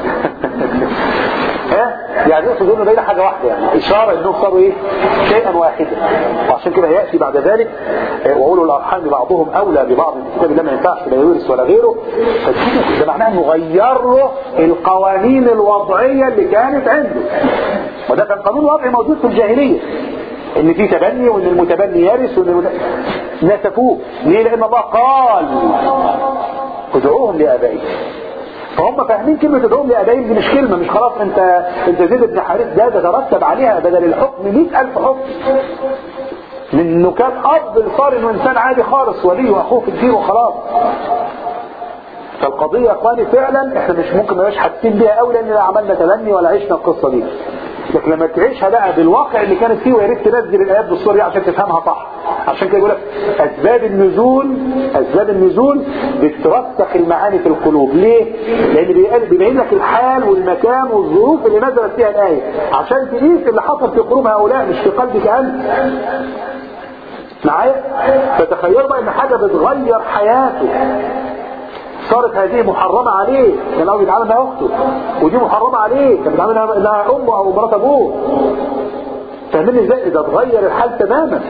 ها يعني يقصد انه بين حاجه واحده يعني اشاره انهم صاروا ايه شيئا واحدا وعشان كده ياتي بعد ذلك آه، واولو الارحام بعضهم اولى ببعض في كتاب الله ما ينفعش لا يورث ولا غيره فكده ده معناه انه غير له القوانين الوضعيه اللي كانت عنده وده كان قانون وضعي موجود في الجاهليه ان في تبني وان المتبني يرث وان المت... نسفوه ليه لان الله قال ادعوهم لابائهم فهم فاهمين كلمة ادعوهم لأبائهم دي مش كلمة مش خلاص انت انت زيد بن حارث ده ده ترتب عليها بدل الحكم 100000 حكم من انه كان اب صار انه انسان عادي خالص ولي واخوه في الدين وخلاص فالقضية يا اخواني فعلا احنا مش ممكن ما نبقاش حاسين بيها قوي لان لا عملنا تبني ولا عشنا القصة دي لكن لما تعيشها بقى بالواقع اللي كانت فيه ويا ريت تنزل الايات بالصورة دي عشان تفهمها صح عشان كده يقول لك اسباب النزول اسباب النزول بترسخ المعاني في القلوب ليه لان بيبين لك الحال والمكان والظروف اللي نزلت فيها الايه عشان تقيس اللي حصل في قلوب هؤلاء مش في قلبك انت معايا فتخيلوا بقى ان حاجه بتغير حياته صارت هذه محرمة عليه كان هو بيتعامل مع اخته ودي محرمة عليه كان بيتعامل انها امه او مرات ابوه فاهمين ازاي اذا اتغير الحال تماما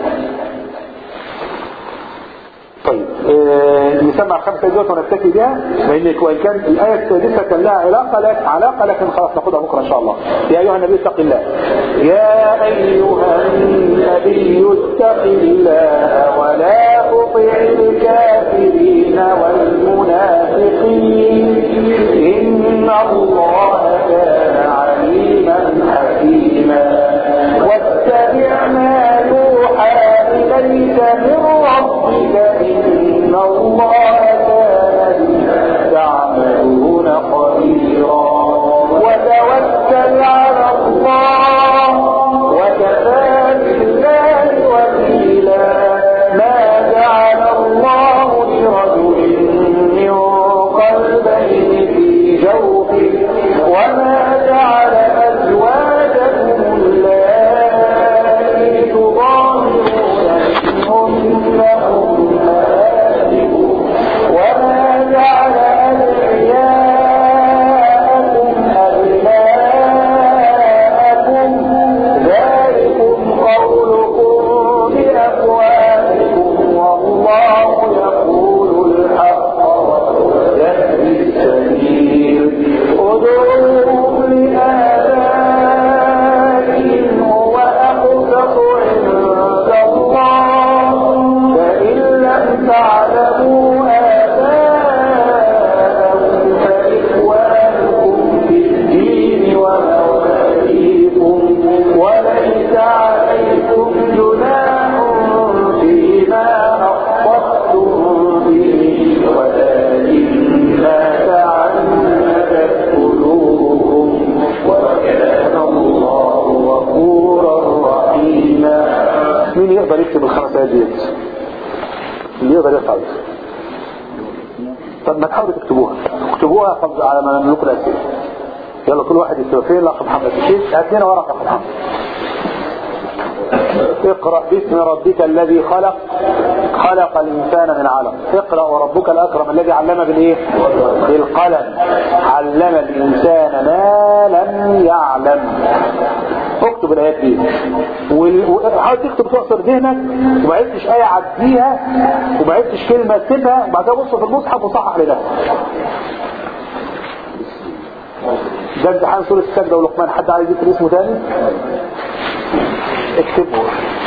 طيب آه نسمع خمسة دول ونكتفي بها لان وان كان الايه السادسه كان لها علاقه لك علاقه لكن خلاص ناخدها بكره ان شاء الله يا ايها النبي اتق الله يا ايها النبي اتق الله ولا تطع الكافرين والمنافقين ان الله كان عليما حكيما واتبع ما يوحى إليك من ربك إن الله كان بما تعملون خبيرا وتوكل على الله وكفى بالله وكيلا ما جعل الله لرجل من قلبين في جوفه وما جعل أزواجكم اللائي تظاهرون منهن أمهاتكم وما جعل أدعياءكم أبناءكم ذلكم قولكم بأفواهكم والله يقول الحق ويهدي السبيل ادعوهم لآبائهم هو أقسط عند الله فإن لم تعلموا آباءهم فإخوانكم في الدين ومواليكم وليس عليكم جناح فيما أخطأتم به ولكن ما تعمدت قلوبكم وكان الله غفورا رحيما مين يقدر يكتب الخمس آيات ديت؟ اللي يقدر يفعل طب ما تحاولوا تكتبوها اكتبوها قبل على ما نملك الاسئله يلا كل واحد يكتب فين الاخ محمد شيل هات لنا ورقه يا محمد اقرا باسم ربك الذي خلق خلق الانسان من علق اقرا وربك الاكرم الذي علم بالايه بالقلم علم الانسان ما لم يعلم اكتب الايات دي وحاول تكتب تعصر ذهنك وما عرفتش ايه عديها وما عرفتش كلمه اكتبها وبعد كده بص في المصحف وصحح لنفسك ده امتحان سوره السجده ولقمان حد عايز يكتب اسمه تاني اكتبه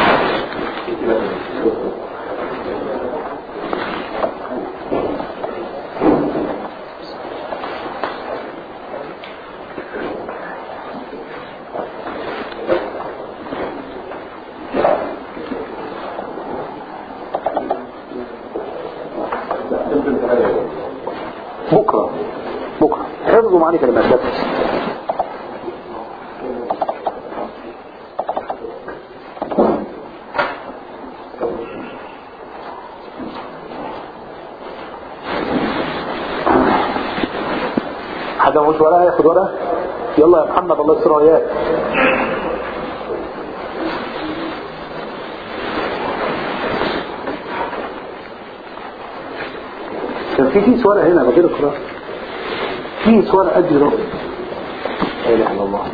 بكرة بكرة حفظوا معاني كلمات بس حد ما مش ورقه ياخد ورقه يلا يا محمد الله يستر وياك كان في كيس ورقه هنا غير القراءه كيس ورقه قد ده لا اله الا الله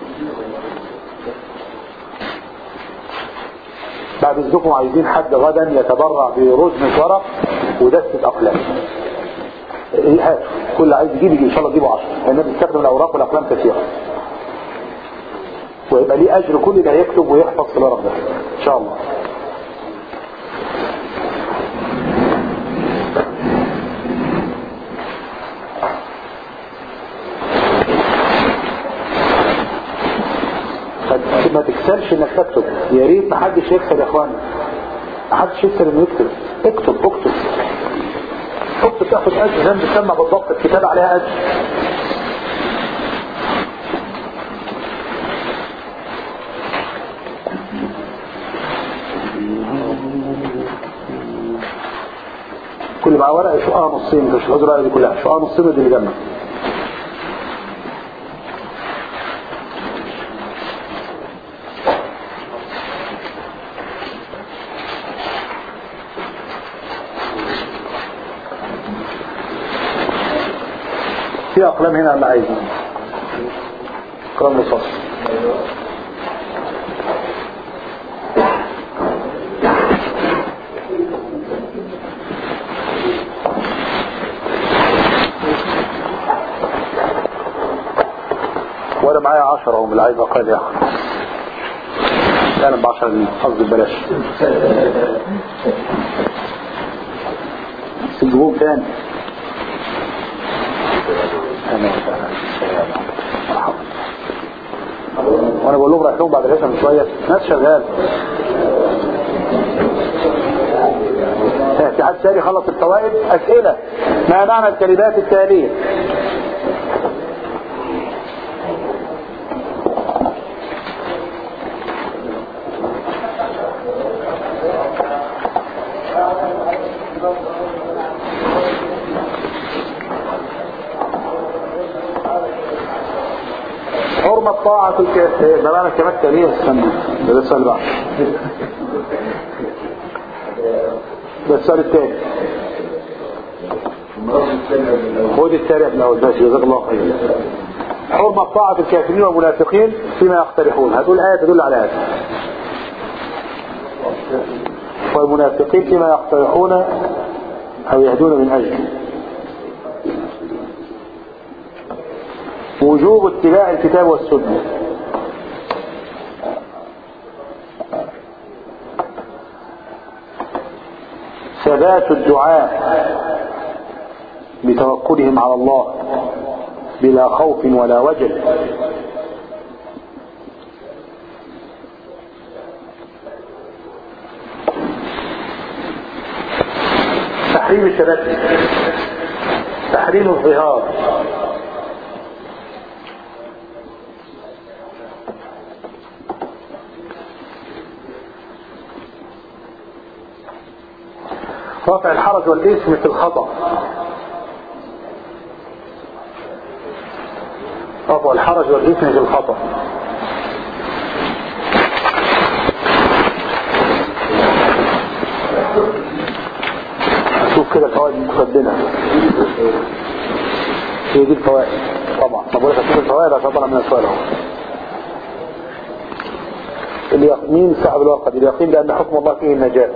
بعد اذنكم عايزين حد غدا يتبرع برزمة ورق ودستة اقلام هاتوا كل عايز يجيب يجي ان شاء الله تجيبوا 10 لان بيستخدم الاوراق والاقلام كثيره ويبقى ليه اجر كل اللي هيكتب ويحفظ في الورق ده ان شاء الله ما تكسلش انك تكتب يا ريت ما حدش يكسل يا اخوانا ما حدش يكسل انه يكتب اكتب اكتب اكتب تاخد اجر زي ما بتسمى بالضبط الكتاب عليها اجر كل اللي معاه ورقه يشقها نصين مش الحجره الورقه دي كلها يشقها نصين ودي اللي جنبك في اقلام هنا اللي عايزها اقلام رصاص وانا معايا 10 اهو من اللي عايز اقل ياخد انا ب 10 جنيه قصدي ببلاش بس نجيبوهم تاني أهلا وسهلا. مرحبا. وانا بقول لهم رايح لهم بعد العشاء من شويه ناس شغال في حد تاني خلص الفوائد اسئله ما معنى الكلمات التاليه حرمة طاعة الكافر ده معنى الكلمات التالية استنى ده ده السؤال بقى ده السؤال التاني خد التاني من الاول ماشي جزاك الله خير حرمة طاعة الكافرين والمنافقين فيما يقترحون هتقول آية تدل على هذا والمنافقين فيما يقترحون أو يهدون من أجله وجوب اتباع الكتاب والسنة ثبات الدعاء بتوكلهم على الله بلا خوف ولا وجل تحريم التبتل تحريم الظهار رفع الحرج والاسم في الخطأ رفع الحرج والاسم في الخطأ نشوف كده الفوائد المتقدمة هي دي الفوائد طبعا ما بقولش اشوف الفوائد عشان طلع من السؤال اهو اليق- مين صاحب الوقت اليقين بأن حكم الله فيه النجاة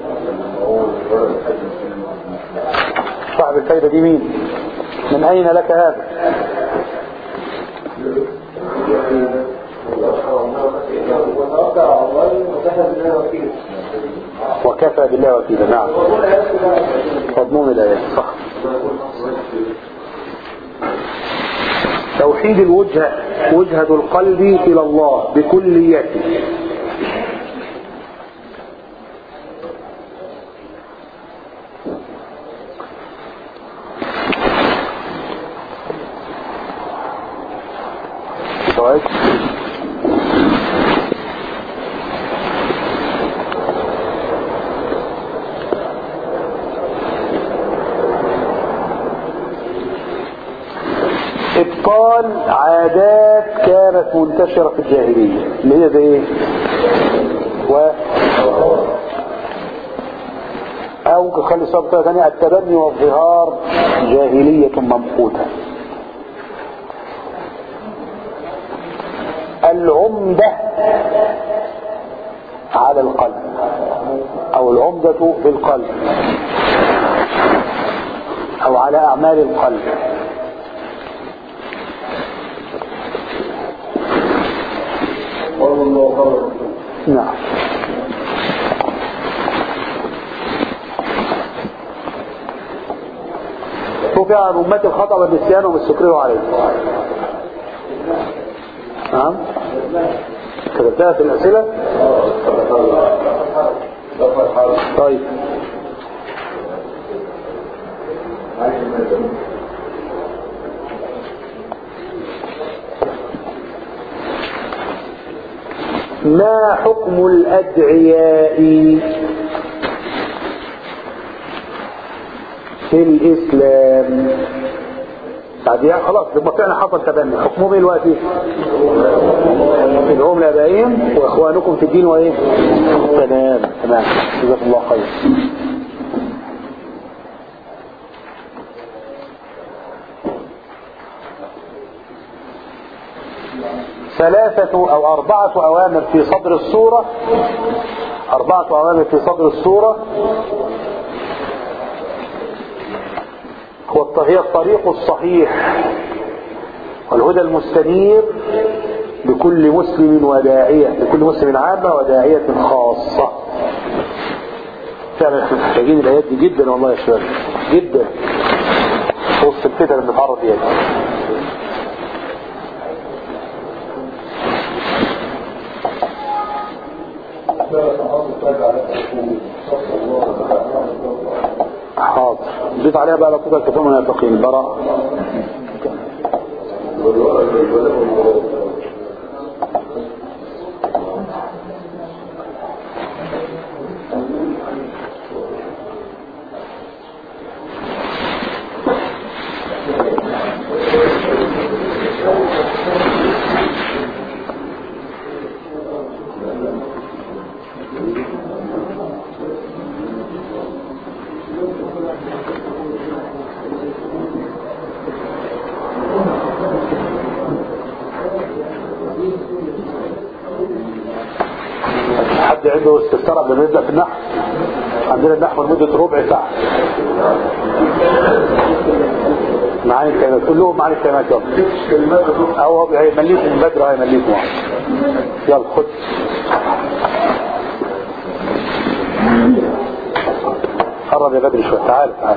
صاحب الفايدة دي مين من أين لك هذا وكفى بالله وكيلا نعم مضمون الآيات صح توحيد الوجهة وجهة القلب إلى الله بكليته فوائد ابطال عادات كانت منتشرة في الجاهلية اللي هي زي ايه و او ممكن خلي السؤال بطريقة ثانية التبني والظهار جاهلية ممقوتة العمدة على القلب او العمدة في القلب او على اعمال القلب نعم رفع عن أمتي الخطأ والنسيان وما استكرهوا عليه نعم كتبتها في الأسئلة طيب ما حكم الأدعياء في الإسلام بعديها خلاص لما فعلا حصل تبني حكمهم ايه دلوقتي؟ ادعوهم لابائهم واخوانكم في الدين وايه؟ تمام تمام جزاكم الله خير ثلاثة أو أربعة أوامر في صدر السورة أربعة أوامر في صدر السورة هو هي الطريق الصحيح والهدى المستنير لكل مسلم وداعية لكل مسلم عامة وداعية خاصة فعلا احنا محتاجين الآيات دي جدا والله يا شباب جدا وسط الفتن اللي بنتعرض ليها حاضر ضيف عليها بقى لطيفة كتاب المنافقين براء حد عنده استفسار قبل ما نبدا في النحو عندنا النحو لمده ربع ساعه معاني الكلمات كلهم معاني الكلمات يلا او هو هيمليكم بدر هيمليكم يلا خد قرب يا بدر شويه تعال تعال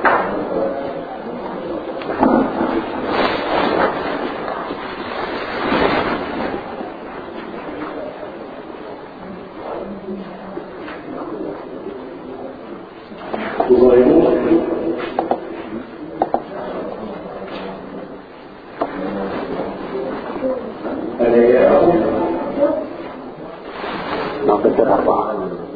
نعم بدر أربعة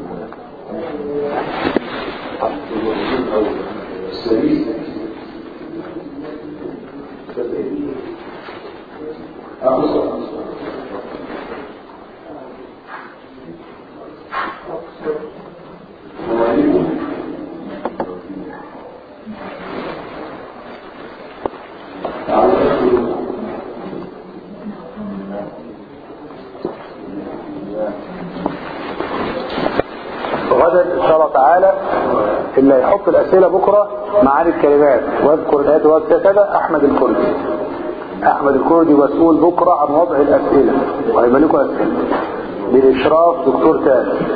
وغدا ان شاء الله تعالى اللي هيحط الاسئله بكره معاني الكلمات واذكر الايات واذكر كذا احمد الكردي احمد الكردي مسؤول بكره عن وضع الاسئله وهيبقى لكم اسئله باشراف دكتور تاني